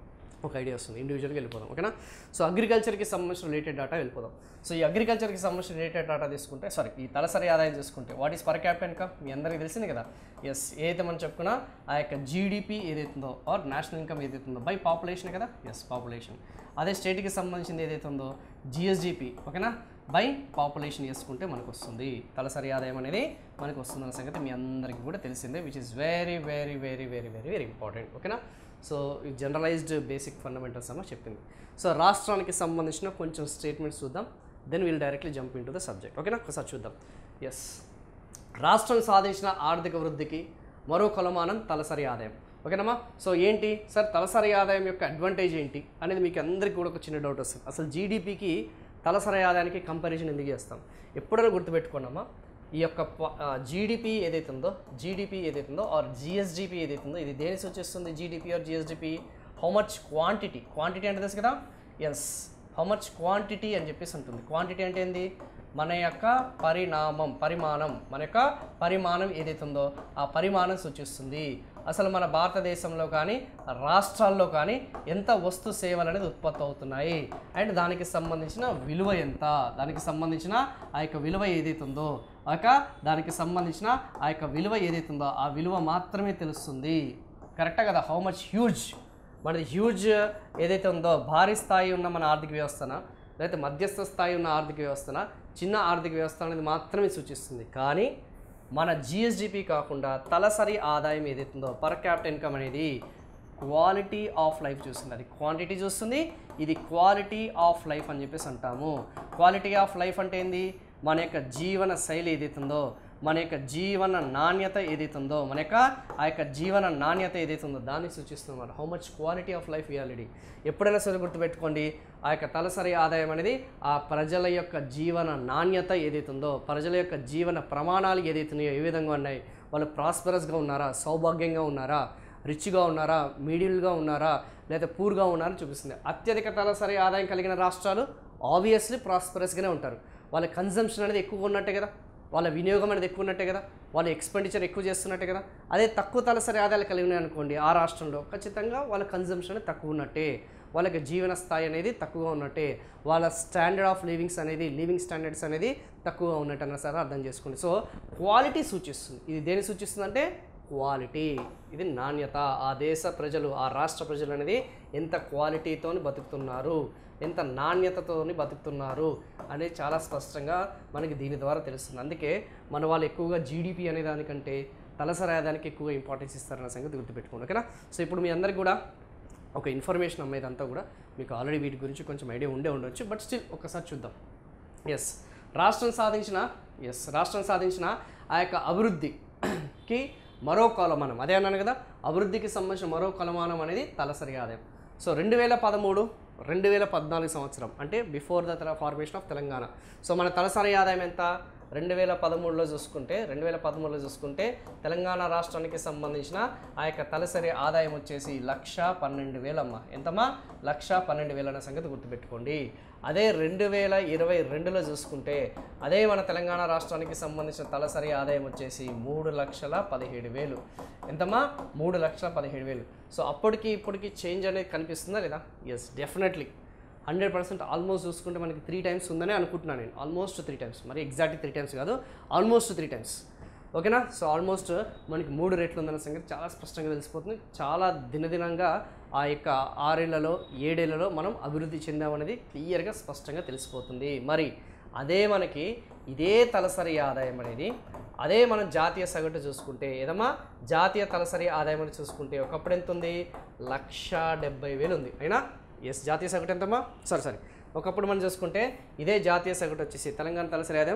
ఒక ఐడియా వస్తుంది ఇండివిజువల్గా వెళ్ళిపోదాం ఓకేనా సో అగ్రికల్చర్కి సంబంధించిన రిలేటెడ్ డాటా వెళ్ళిపోదాం సో ఈ అగ్రికల్చర్కి సంబంధించిన రిలేటెడ్ డాటా తీసుకుంటే సారీ ఈ తలసరి ఆదాయం చూసుకుంటే what is per capital income మీ అందరికీ తెలిసింది కదా ఎస్ ఏదైతే మనం చెప్పుకున్నా ఆ యొక్క జీడిపి ఏదైతుందో ఆర్ నేషనల్ ఇన్కమ్ ఏదైతుందో బై పాపులేషన్ కదా ఎస్ పాపులేషన్ అదే స్టేట్కి సంబంధించింది ఏదైతే ఉందో జిఎస్డిపి ఓకేనా బై పాపులేషన్ చేసుకుంటే మనకు వస్తుంది తలసరి ఆదాయం అనేది మనకు వస్తుందన్న సంగతి మీ అందరికీ కూడా తెలిసిందే which is very very very very very very important ఓకేనా సో ఈ జనరలైజ్డ్ బేసిక్ ఫండమెంటల్స్ అన్న చెప్పింది సో రాష్ట్రానికి సంబంధించిన కొంచెం స్టేట్మెంట్స్ చూద్దాం then will directly jump in to the subject ఓకేనా ఒకసారి చూద్దాం ఎస్ రాష్ట్రం సాధించిన ఆర్థిక వృద్ధికి మరో కొలమానం తలసరి ఆదాయం ఓకేనమ్మా సో ఏంటి సార్ తలసరి ఆదాయం యొక్క అడ్వాంటేజ్ ఏంటి అనేది మీకు అందరికీ కూడా ఒక చిన్న డౌట్ వస్తుంది అసలు జీడిపికి తలసరి ఆదాయానికి కంపారిజన్ ఎందుకు చేస్తాం ఎప్పుడైనా గుర్తుపెట్టుకోండమ్మా ఈ యొక్క జీడిపి ఏదైతే ఉందో జీడిపి ఏదైతే ఉందో ఆర్ జిఎస్డిపి ఏదైతే ఉందో ఇది దేని సూచిస్తుంది GDP or GSDP how much quantity quantity అంటే తెలుసు కదా ఎస్ హౌ మచ్ క్వాంటిటీ అని చెప్పేసి ఉంటుంది క్వాంటిటీ అంటే ఏంది మన యొక్క పరిణామం పరిమాణం మన యొక్క పరిమాణం ఏదైతే ఉందో ఆ పరిమాణం సూచిస్తుంది అసలు మన భారతదేశంలో కానీ రాష్ట్రాల్లో కానీ ఎంత వస్తు సేవలు అనేది ఉత్పత్తి అవుతున్నాయి అండ్ దానికి సంబంధించిన విలువ ఎంత దానికి సంబంధించిన ఆ యొక్క విలువ ఏదైతే ఉందో ఆ యొక్క దానికి సంబంధించిన ఆ యొక్క విలువ ఏదైతే ఉందో ఆ విలువ మాత్రమే తెలుస్తుంది కరెక్టా కదా హౌ మచ్ హ్యూజ్ మనది హ్యూజ్ ఏదైతే ఉందో భారీ స్థాయి ఉన్న మన ఆర్థిక వ్యవస్థన లేకపోతే మధ్యస్థ స్థాయి ఉన్న ఆర్థిక వ్యవస్థన చిన్న ఆర్థిక వ్యవస్థ అనేది మాత్రమే సూచిస్తుంది కానీ మన జిఎస్డిపి కాకుండా తలసరి ఆదాయం ఏదైతుందో పర్ క్యాపిటల్ ఇన్కమ్ అనేది క్వాలిటీ ఆఫ్ లైఫ్ చూస్తుంది అది క్వాంటిటీ చూస్తుంది ఇది క్వాలిటీ ఆఫ్ లైఫ్ అని చెప్పేసి అంటాము క్వాలిటీ ఆఫ్ లైఫ్ అంటే ఏంది మన యొక్క జీవన శైలి ఏదైతుందో మన యొక్క జీవన నాణ్యత ఏదైతుందో మన యొక్క ఆ యొక్క జీవన నాణ్యత ఏదైతుందో దాన్ని సూచిస్తుంది అన్నమాట how much quality of life ఇవ్వాలి ఎప్పుడైనా సరే గుర్తుపెట్టుకోండి ఆ యొక్క తలసరి ఆదాయం అనేది ఆ ప్రజల యొక్క జీవన నాణ్యత ఏదైతుందో ప్రజల యొక్క జీవన ప్రమాణాలు ఏదైతున్నాయో ఏ విధంగా ఉన్నాయి వాళ్ళు ప్రాస్పరస్గా ఉన్నారా సౌభాగ్యంగా ఉన్నారా రిచ్గా ఉన్నారా మీడియంగా ఉన్నారా లేదా పూర్గా ఉన్నారా చూపిస్తుంది అత్యధిక తలసరి ఆదాయం కలిగిన రాష్ట్రాలు ఆబ్వియస్లీ ప్రాస్పరస్గానే ఉంటారు వాళ్ళ కన్జంప్షన్ అనేది ఎక్కువగా ఉన్నట్టే కదా వాళ్ళ వినియోగం అనేది ఎక్కువ ఉన్నట్టే కదా వాళ్ళ ఎక్స్పెండిచర్ ఎక్కువ చేస్తున్నట్టే కదా అదే తక్కువ తలసరి ఆదాయాలు కలిగి ఉన్నాయి అనుకోండి ఆ రాష్ట్రంలో ఖచ్చితంగా వాళ్ళ కన్జంప్షన్ అనేది తక్కువ ఉన్నట్టే వాళ్ళకి జీవన స్థాయి అనేది తక్కువగా ఉన్నట్టే వాళ్ళ స్టాండర్డ్ ఆఫ్ లివింగ్స్ అనేది లివింగ్ స్టాండర్డ్స్ అనేది తక్కువగా ఉన్నట్టు అన్న సరే అర్థం చేసుకోండి సో క్వాలిటీ సూచిస్తుంది ఇది దేని సూచిస్తుంది అంటే క్వాలిటీ ఇది నాణ్యత ఆ దేశ ప్రజలు ఆ రాష్ట్ర ప్రజలు అనేది ఎంత క్వాలిటీతోని బతుకుతున్నారు ఎంత నాణ్యతతోని బతుకుతున్నారు అనేది చాలా స్పష్టంగా మనకి దీని ద్వారా తెలుస్తుంది అందుకే మన వాళ్ళు ఎక్కువగా జీడిపి అనే దానికంటే తలసరి ఆదాయానికి ఎక్కువగా ఇంపార్టెన్స్ ఇస్తారన్న సంగతి గుర్తుపెట్టుకోండి ఓకేనా సో ఇప్పుడు మీ అందరికి కూడా ఒక ఇన్ఫర్మేషన్ అమ్మేదంతా కూడా మీకు ఆల్రెడీ వీటి గురించి కొంచెం ఐడియా ఉండే ఉండొచ్చు బట్ స్టిల్ ఒకసారి చూద్దాం ఎస్ రాష్ట్రం సాధించిన ఎస్ రాష్ట్రం సాధించిన ఆ యొక్క అభివృద్ధికి మరో కొలమానం అదే అన్నాను కదా అభివృద్ధికి సంబంధించిన మరో కొలమానం అనేది తలసరి ఆదాయం సో రెండు వేల పదమూడు రెండు వేల పద్నాలుగు సంవత్సరం అంటే before the formation of Telangana so మన తలసరి ఆదాయం ఎంత రెండు వేల పదమూడులో చూసుకుంటే రెండు వేల పదమూడులో చూసుకుంటే తెలంగాణ రాష్ట్రానికి సంబంధించిన ఆ యొక్క తలసరి ఆదాయం వచ్చేసి లక్ష పన్నెండు వేలమ్మ ఎంతమ్మా లక్ష పన్నెండు వేలు అనే సంగతి గుర్తుపెట్టుకోండి అదే రెండు వేల ఇరవై రెండులో చూసుకుంటే అదే మన తెలంగాణ రాష్ట్రానికి సంబంధించిన తలసరి ఆదాయం వచ్చేసి మూడు లక్షల పదిహేడు వేలు ఎంతమ్మా మూడు లక్షల పదిహేడు వేలు సో అప్పటికి ఇప్పటికి చేంజ్ అనేది కనిపిస్తుందా లేదా yes definitely hundred percent almost చూసుకుంటే మనకి త్రీ టైమ్స్ ఉందని అనుకుంటున్నాను నేను ఆల్మోస్ట్ త్రీ టైమ్స్ మరి ఎగ్జాక్ట్ త్రీ టైమ్స్ కాదు ఆల్మోస్ట్ త్రీ టైమ్స్ ఓకేనా సో ఆల్మోస్ట్ మనకి మూడు రేట్లు ఉందన్న సంగతి చాలా స్పష్టంగా తెలిసిపోతుంది చాలా దినదినంగా ఆ యొక్క ఆరేళ్లలో ఏడేళ్లలో మనం అభివృద్ధి చెందామనేది క్లియర్గా స్పష్టంగా తెలిసిపోతుంది మరి అదే మనకి ఇదే తలసరి ఆదాయం అనేది అదే మనం జాతీయ సగటు చూసుకుంటే ఏదమ్మా జాతీయ తలసరి ఆదాయం అని చూసుకుంటే ఒకప్పుడు ఎంత ఉంది లక్ష డెబ్బై వేలు ఉంది అయినా ఎస్ జాతీయ సగటు ఎంతమ్మా సారీ సారీ ఒకప్పుడు మనం చూసుకుంటే ఇదే జాతీయ సగటు వచ్చేసి తెలంగాణ తలసరి ఆదాయం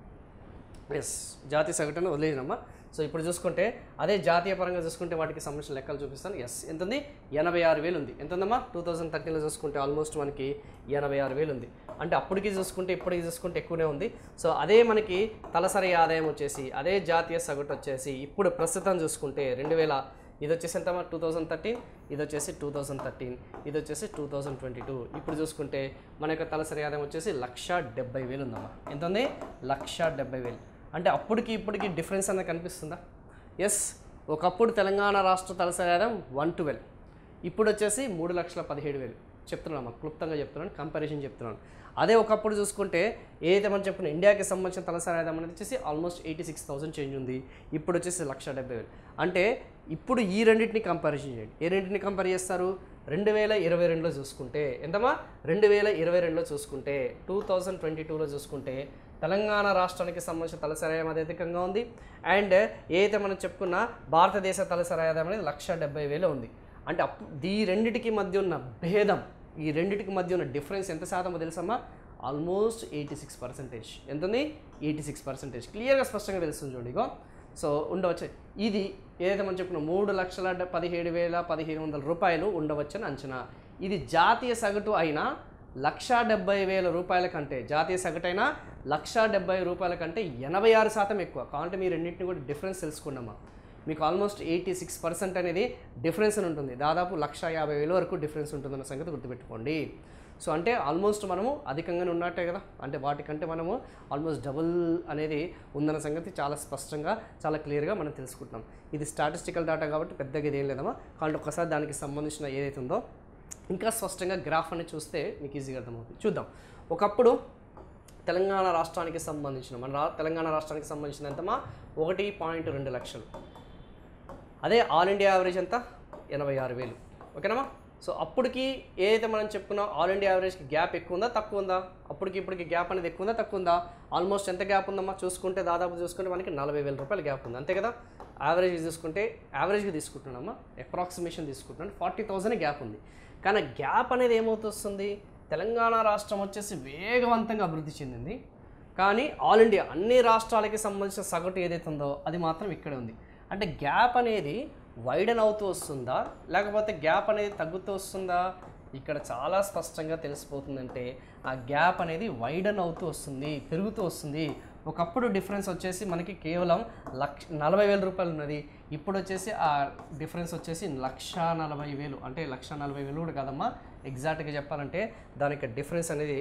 ఎస్ జాతీయ సగటును వదిలేనమ్మా సో ఇప్పుడు చూసుకుంటే అదే జాతీయ పరంగా చూసుకుంటే వాటికి సంబంధించిన లెక్కలు చూపిస్తాను ఎస్ ఎంత ఉంది ఎనభై ఆరు వేలు ఉంది ఎంత ఉందమ్మా టూ థౌసండ్ థర్టీన్లో చూసుకుంటే ఆల్మోస్ట్ మనకి ఎనభై ఆరు వేలు ఉంది అంటే అప్పటికి చూసుకుంటే ఇప్పటికి చూసుకుంటే ఎక్కువనే ఉంది సో అదే మనకి తలసరి ఆదాయం వచ్చేసి అదే జాతీయ సగటు వచ్చేసి ఇప్పుడు ప్రస్తుతం చూసుకుంటే రెండు వేల ఇది వచ్చేసి ఎంతమ్మా టూ థౌజండ్ థర్టీన్ ఇది వచ్చేసి టూ థౌజండ్ థర్టీన్ ఇది వచ్చేసి టూ థౌజండ్ ట్వంటీ టూ ఇప్పుడు చూసుకుంటే మన యొక్క తలసరి ఆదాయం వచ్చేసి లక్ష డెబ్బై వేలు ఉందమ్మా ఎంత ఉంది లక్ష డెబ్బై వేలు అంటే అప్పటికి ఇప్పటికి డిఫరెన్స్ అనేది కనిపిస్తుందా ఎస్ ఒకప్పుడు తెలంగాణ రాష్ట్ర తలసరి ఆదాయం వన్ ట్వెల్వ్ ఇప్పుడు వచ్చేసి మూడు లక్షల పదిహేడు వేలు చెప్తున్నాను అమ్మా క్లుప్తంగా చెప్తున్నాను కంపారిజన్ చెప్తున్నాను అదే ఒకప్పుడు చూసుకుంటే ఏదైతే మనం చెప్పిన ఇండియాకి సంబంధించిన తలసరి ఆదాయం అనేది వచ్చేసి almost eighty six thousand change ఉంది ఇప్పుడు వచ్చేసి లక్ష డెబ్బై వేలు అంటే ఇప్పుడు ఈ రెండింటిని కంపారిజన్ చేయండి ఏ రెండింటిని కంపేర్ చేస్తారు రెండు వేల ఇరవై రెండులో చూసుకుంటే ఎంతమా రెండు వేల ఇరవై రెండులో చూసుకుంటే టూ థౌజండ్ ట్వంటీ టూలో చూసుకుంటే తెలంగాణ రాష్ట్రానికి సంబంధించిన తలసరి ఆదాయం అది అధికంగా ఉంది అండ్ ఏదైతే మనం చెప్పుకున్న భారతదేశ తలసరి ఆదాయం అనేది లక్ష డెబ్బై వేలు ఉంది అంటే అప్పు ఈ రెండిటికి మధ్య ఉన్న భేదం ఈ రెండిటికి మధ్య ఉన్న డిఫరెన్స్ ఎంత శాతమో తెలుసమ్మా ఆల్మోస్ట్ ఎయిటీ సిక్స్ పర్సెంటేజ్ ఎంత ఉంది ఎయిటీ సిక్స్ పర్సెంటేజ్ క్లియర్గా స్పష్టంగా తెలుస్తుంది చూడండి ఇగో సో ఉండవచ్చు ఇది ఏదైతే మనం చెప్పుకున్న మూడు లక్షల డె- పదిహేడు వేల పదిహేను వందల రూపాయలు ఉండవచ్చని అంచనా ఇది జాతీయ సగటు అయినా లక్షా డెబ్బై వేల రూపాయల కంటే జాతీయ సగటైనా లక్షా డెబ్బై రూపాయల కంటే ఎనభై ఆరు శాతం ఎక్కువ కాబట్టి మీరు రెండింటిని కూడా డిఫరెన్స్ తెలుసుకున్నామా మీకు ఆల్మోస్ట్ ఎయిటీ సిక్స్ పర్సెంట్ అనేది డిఫరెన్స్ అని ఉంటుంది దాదాపు లక్ష యాభై వేల వరకు డిఫరెన్స్ ఉంటుందన్న సంగతి గుర్తుపెట్టుకోండి సో అంటే ఆల్మోస్ట్ మనము అధికంగానే ఉన్నట్టే కదా అంటే వాటికంటే మనము ఆల్మోస్ట్ డబుల్ అనేది ఉందన్న సంగతి చాలా స్పష్టంగా చాలా క్లియర్గా మనం తెలుసుకుంటున్నాం ఇది స్టాటిస్టికల్ డేటా కాబట్టి పెద్దగా ఇదేం లేదమ్మా కాబట్టి ఒకసారి దానికి సంబంధించిన ఏదైతే ఉందో ఇంకా స్పష్టంగా గ్రాఫ్ అనేది చూస్తే మీకు ఈజీగా అర్థమవుతుంది చూద్దాం ఒకప్పుడు తెలంగాణ రాష్ట్రానికి సంబంధించిన మన రా తెలంగాణ రాష్ట్రానికి సంబంధించిన ఎంతమా ఒకటి పాయింట్ రెండు లక్షలు అదే ఆల్ ఇండియా యావరేజ్ ఎంత ఎనభై ఆరు వేలు ఓకేనమ్మా సో అప్పటికి ఏదైతే మనం చెప్పుకున్నాం ఆల్ ఇండియా యావరేజ్కి గ్యాప్ ఎక్కువ ఉందా తక్కువ ఉందా అప్పటికి ఇప్పటికి గ్యాప్ అనేది ఎక్కువ ఉందా తక్కువ ఉందా ఆల్మోస్ట్ ఎంత గ్యాప్ ఉందమ్మా చూసుకుంటే దాదాపు చూసుకుంటే మనకి నలభై వేల రూపాయల గ్యాప్ ఉంది అంతే కదా యావరేజ్ చూసుకుంటే యావరేజ్గా తీసుకుంటున్నామా అప్రాక్సిమేషన్ తీసుకుంటున్నాను ఫార్టీ థౌసండ్ గ్యాప్ ఉంది కానీ గ్యాప్ అనేది ఏమవుతుంది తెలంగాణ రాష్ట్రం వచ్చేసి వేగవంతంగా అభివృద్ధి చెందింది కానీ ఆల్ ఇండియా అన్ని రాష్ట్రాలకి సంబంధించిన సగటు ఏదైతే ఉందో అది మాత్రం ఇక్కడే ఉంది అంటే గ్యాప్ అనేది వైడన్ అవుతూ వస్తుందా లేకపోతే గ్యాప్ అనేది తగ్గుతూ వస్తుందా ఇక్కడ చాలా స్పష్టంగా తెలిసిపోతుందంటే ఆ గ్యాప్ అనేది వైడన్ అవుతూ వస్తుంది పెరుగుతూ వస్తుంది ఒకప్పుడు డిఫరెన్స్ వచ్చేసి మనకి కేవలం లక్ష నలభై వేల రూపాయలు ఉన్నది ఇప్పుడు వచ్చేసి ఆ డిఫరెన్స్ వచ్చేసి లక్ష నలభై వేలు అంటే లక్ష నలభై వేలు కూడా కాదమ్మా ఎగ్జాక్ట్గా చెప్పాలంటే దానికి డిఫరెన్స్ అనేది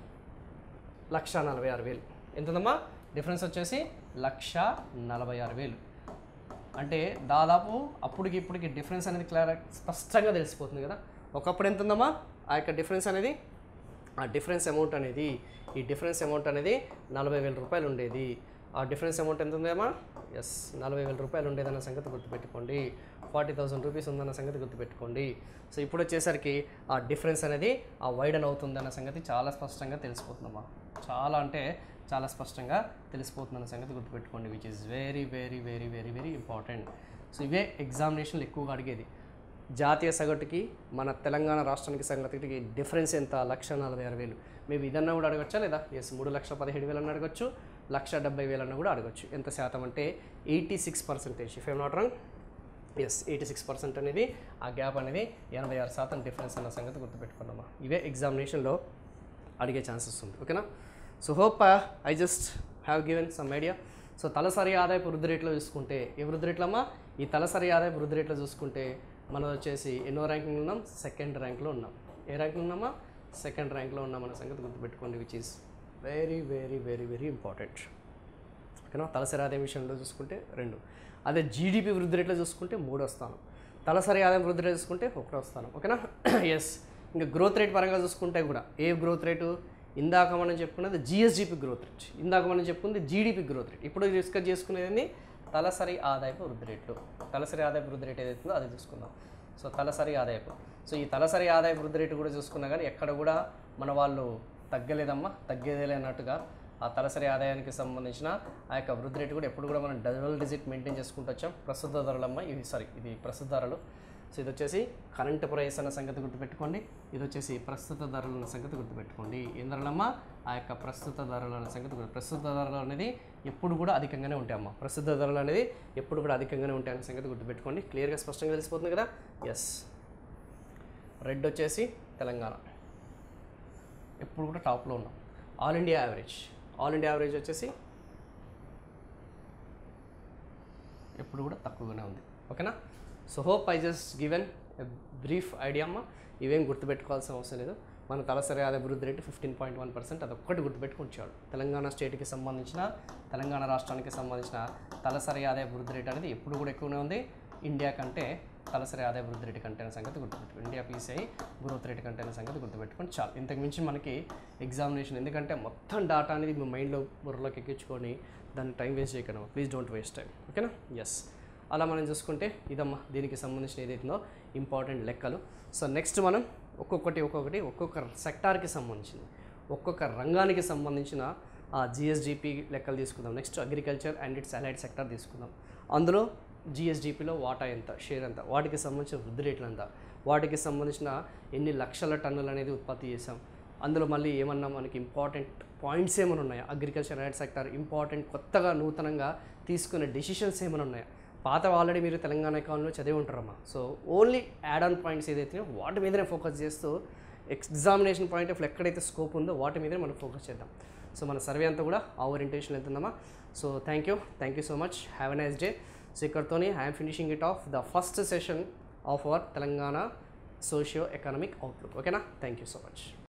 లక్ష నలభై ఆరు వేలు ఎంతుందమ్మా డిఫరెన్స్ వచ్చేసి లక్ష నలభై ఆరు వేలు అంటే దాదాపు అప్పటికి ఇప్పటికి డిఫరెన్స్ అనేది క్లియర్ స్పష్టంగా తెలిసిపోతుంది కదా ఒకప్పుడు ఎంత ఉందమ్మా ఆ యొక్క డిఫరెన్స్ అనేది ఆ డిఫరెన్స్ అమౌంట్ అనేది ఈ డిఫరెన్స్ అమౌంట్ అనేది నలభై వేల రూపాయలు ఉండేది ఆ డిఫరెన్స్ అమౌంట్ ఎంత ఉందేమా ఎస్ నలభై వేల రూపాయలు ఉండేదన్న సంగతి గుర్తుపెట్టుకోండి ఫార్టీ థౌసండ్ రూపీస్ ఉందన్న సంగతి గుర్తుపెట్టుకోండి సో ఇప్పుడు వచ్చేసరికి ఆ డిఫరెన్స్ అనేది ఆ వైడన్ అవుతుందన్న సంగతి చాలా స్పష్టంగా తెలిసిపోతుందమ్మా చాలా అంటే చాలా స్పష్టంగా తెలిసిపోతుందన్న సంగతి గుర్తుపెట్టుకోండి which is very very very very very important so ఇవే ఎగ్జామినేషన్లు ఎక్కువగా అడిగేది జాతీయ సగటుకి మన తెలంగాణ రాష్ట్రానికి సగటుకి డిఫరెన్స్ ఎంత లక్ష నలభై ఆరు వేలు మేము ఇదన్నా కూడా అడగచ్చా లేదా ఎస్ మూడు లక్షల పదిహేడు వేలు అన్న అడగచ్చు లక్ష డెబ్బై వేలు అన్న కూడా అడగచ్చు ఎంత శాతం అంటే eighty six percentage if I'm not wrong yes eighty six percent అనేది ఆ గ్యాప్ అనేది ఎనభై ఆరు శాతం డిఫరెన్స్ అన్న సంగతి గుర్తుపెట్టుకున్నామా ఇవే ఎగ్జామినేషన్లో అడిగే ఛాన్సెస్ ఉంది ఓకేనా so hope I just have given some idea so తలసరి ఆదాయపు వృద్ధి రేట్లో చూసుకుంటే ఏ వృద్ధి రేట్లమ్మా ఈ తలసరి ఆదాయపు వృద్ధి రేట్లో చూసుకుంటే మనం వచ్చేసి ఎన్నో ర్యాంకింగ్ ఉన్నాం సెకండ్ ర్యాంక్లో ఉన్నాం ఏ ర్యాంక్లో ఉన్నామా సెకండ్ ర్యాంక్లో ఉన్నాం అన్న సంగతి గుర్తుపెట్టుకోండి which is very very very very important ఓకేనా తలసరి ఆదాయం విషయంలో చూసుకుంటే రెండు అదే జీడిపి వృద్ధి రేట్లో చూసుకుంటే మూడో స్థానం తలసరి ఆదాయం వృద్ధి రేట్ చూసుకుంటే ఒకటో స్థానం ఓకేనా ఎస్ ఇంకా గ్రోత్ రేట్ పరంగా చూసుకుంటే కూడా ఏ గ్రోత్ రేటు ఇందాక మనం చెప్పుకున్నది జిఎస్డిపి గ్రోత్ రేట్ ఇందాక మనం చెప్పుకుంది జీడిపి గ్రోత్ రేట్ ఇప్పుడు డిస్కస్ చేసుకునేది తలసరి ఆదాయపు వృద్ధి రేట్లు తలసరి ఆదాయపు వృద్ధి రేట్ ఏదైతుందో అది చూసుకుందాం సో తలసరి ఆదాయపు సో ఈ తలసరి ఆదాయపు వృద్ధి రేటు కూడా చూసుకున్నా కానీ ఎక్కడ కూడా మన వాళ్ళు తగ్గలేదమ్మా తగ్గేదేలే అన్నట్టుగా ఆ తలసరి ఆదాయానికి సంబంధించిన ఆ యొక్క వృద్ధి రేటు కూడా ఎప్పుడు కూడా మనం డబుల్ డిజిట్ మెయింటైన్ చేసుకుంటూ వచ్చాం ప్రస్తుత ధరలమ్మ ఇది సారీ ఇది ప్రస్తుత ధరలు సో ఇది వచ్చేసి కరెంట్ ప్రైస్ అన్న సంగతి గుర్తుపెట్టుకోండి ఇది వచ్చేసి ప్రస్తుత ధరలు అన్న సంగతి గుర్తుపెట్టుకోండి ఏం ధరలమ్మా ఆ యొక్క ప్రస్తుత ధరలు అన్న సంగతి గుర్తు ప్రస్తుత ధరలు అనేది ఎప్పుడు కూడా అధికంగానే ఉంటాయమ్మా ప్రస్తుత ధరలు అనేది ఎప్పుడు కూడా అధికంగానే ఉంటాయి అన్న సంగతి గుర్తుపెట్టుకోండి క్లియర్గా స్పష్టంగా తెలిసిపోతుంది కదా ఎస్ రెడ్ వచ్చేసి తెలంగాణ ఎప్పుడు కూడా టాప్లో ఉన్నాం all India average all India average వచ్చేసి ఎప్పుడు కూడా తక్కువగానే ఉంది ఓకేనా so hope I just given brief idea అమ్మ ఇవేం గుర్తుపెట్టుకోవాల్సిన అవసరం లేదు మన తలసరి ఆదాయ అభివృద్ధి రేటు ఫిఫ్టీన్ పాయింట్ వన్ పర్సెంట్ అది ఒక్కటి గుర్తుపెట్టుకుంటాడు తెలంగాణ స్టేట్కి సంబంధించిన తెలంగాణ రాష్ట్రానికి సంబంధించిన తలసరి ఆదాయ అభివృద్ధి రేట్ అనేది ఎప్పుడు కూడా ఎక్కువనే ఉంది ఇండియా కంటే తలసరి ఆదాయ వృద్ధి రేటు కంటే అనే సంగతి గుర్తుపెట్టుకో ఇండియా పీసీఐ గ్రోత్ రేట్ కంటే అనే సంగతి గుర్తుపెట్టుకొని చాలు ఇంతకు మించి మనకి ఎగ్జామినేషన్ ఎందుకంటే మొత్తం డాటా అనేది మీ మైండ్లో బుర్రలోకి ఎక్కించుకొని దాన్ని టైం వేస్ట్ చేయకండి ప్లీజ్ డోంట్ వేస్ట్ టైం ఓకేనా ఎస్ అలా మనం చూసుకుంటే ఇదమ్మా దీనికి సంబంధించిన ఏదైతుందో ఇంపార్టెంట్ లెక్కలు సో నెక్స్ట్ మనం ఒక్కొక్కటి ఒక్కొక్కటి ఒక్కొక్క సెక్టార్కి సంబంధించింది ఒక్కొక్క రంగానికి సంబంధించిన ఆ జిఎస్డిపి లెక్కలు తీసుకుందాం next agriculture and its allied sector తీసుకుందాం అందులో జిఎస్డిపిలో వాటా ఎంత షేర్ ఎంత వాటికి సంబంధించిన వృద్ధి రేట్లు ఎంత వాటికి సంబంధించిన ఎన్ని లక్షల టన్నులు అనేది ఉత్పత్తి చేసాం అందులో మళ్ళీ ఏమన్నా మనకి ఇంపార్టెంట్ పాయింట్స్ ఏమైనా ఉన్నాయా అగ్రికల్చర్ అండ్ సెక్టర్ ఇంపార్టెంట్ కొత్తగా నూతనంగా తీసుకునే డెసిషన్స్ ఏమైనా ఉన్నాయా పాత ఆల్రెడీ మీరు తెలంగాణ ఎకానమీలో చదివి ఉంటారమ్మా so only add on points ఏదైతే వాటి మీదనే ఫోకస్ చేస్తూ ఎగ్జామినేషన్ పాయింట్ ఆఫ్ ఎక్కడైతే స్కోప్ ఉందో వాటి మీదనే మనం ఫోకస్ చేద్దాం సో మన సర్వే అంతా కూడా ఆ ఓరియంటేషన్ వెళ్తుందమ్మా so thank you thank you so much have a nice day so ఇక్కడతోని I'm finishing it off the first session of our Telangana socio economic outlook ఓకేనా థ్యాంక్ యూ సో మచ్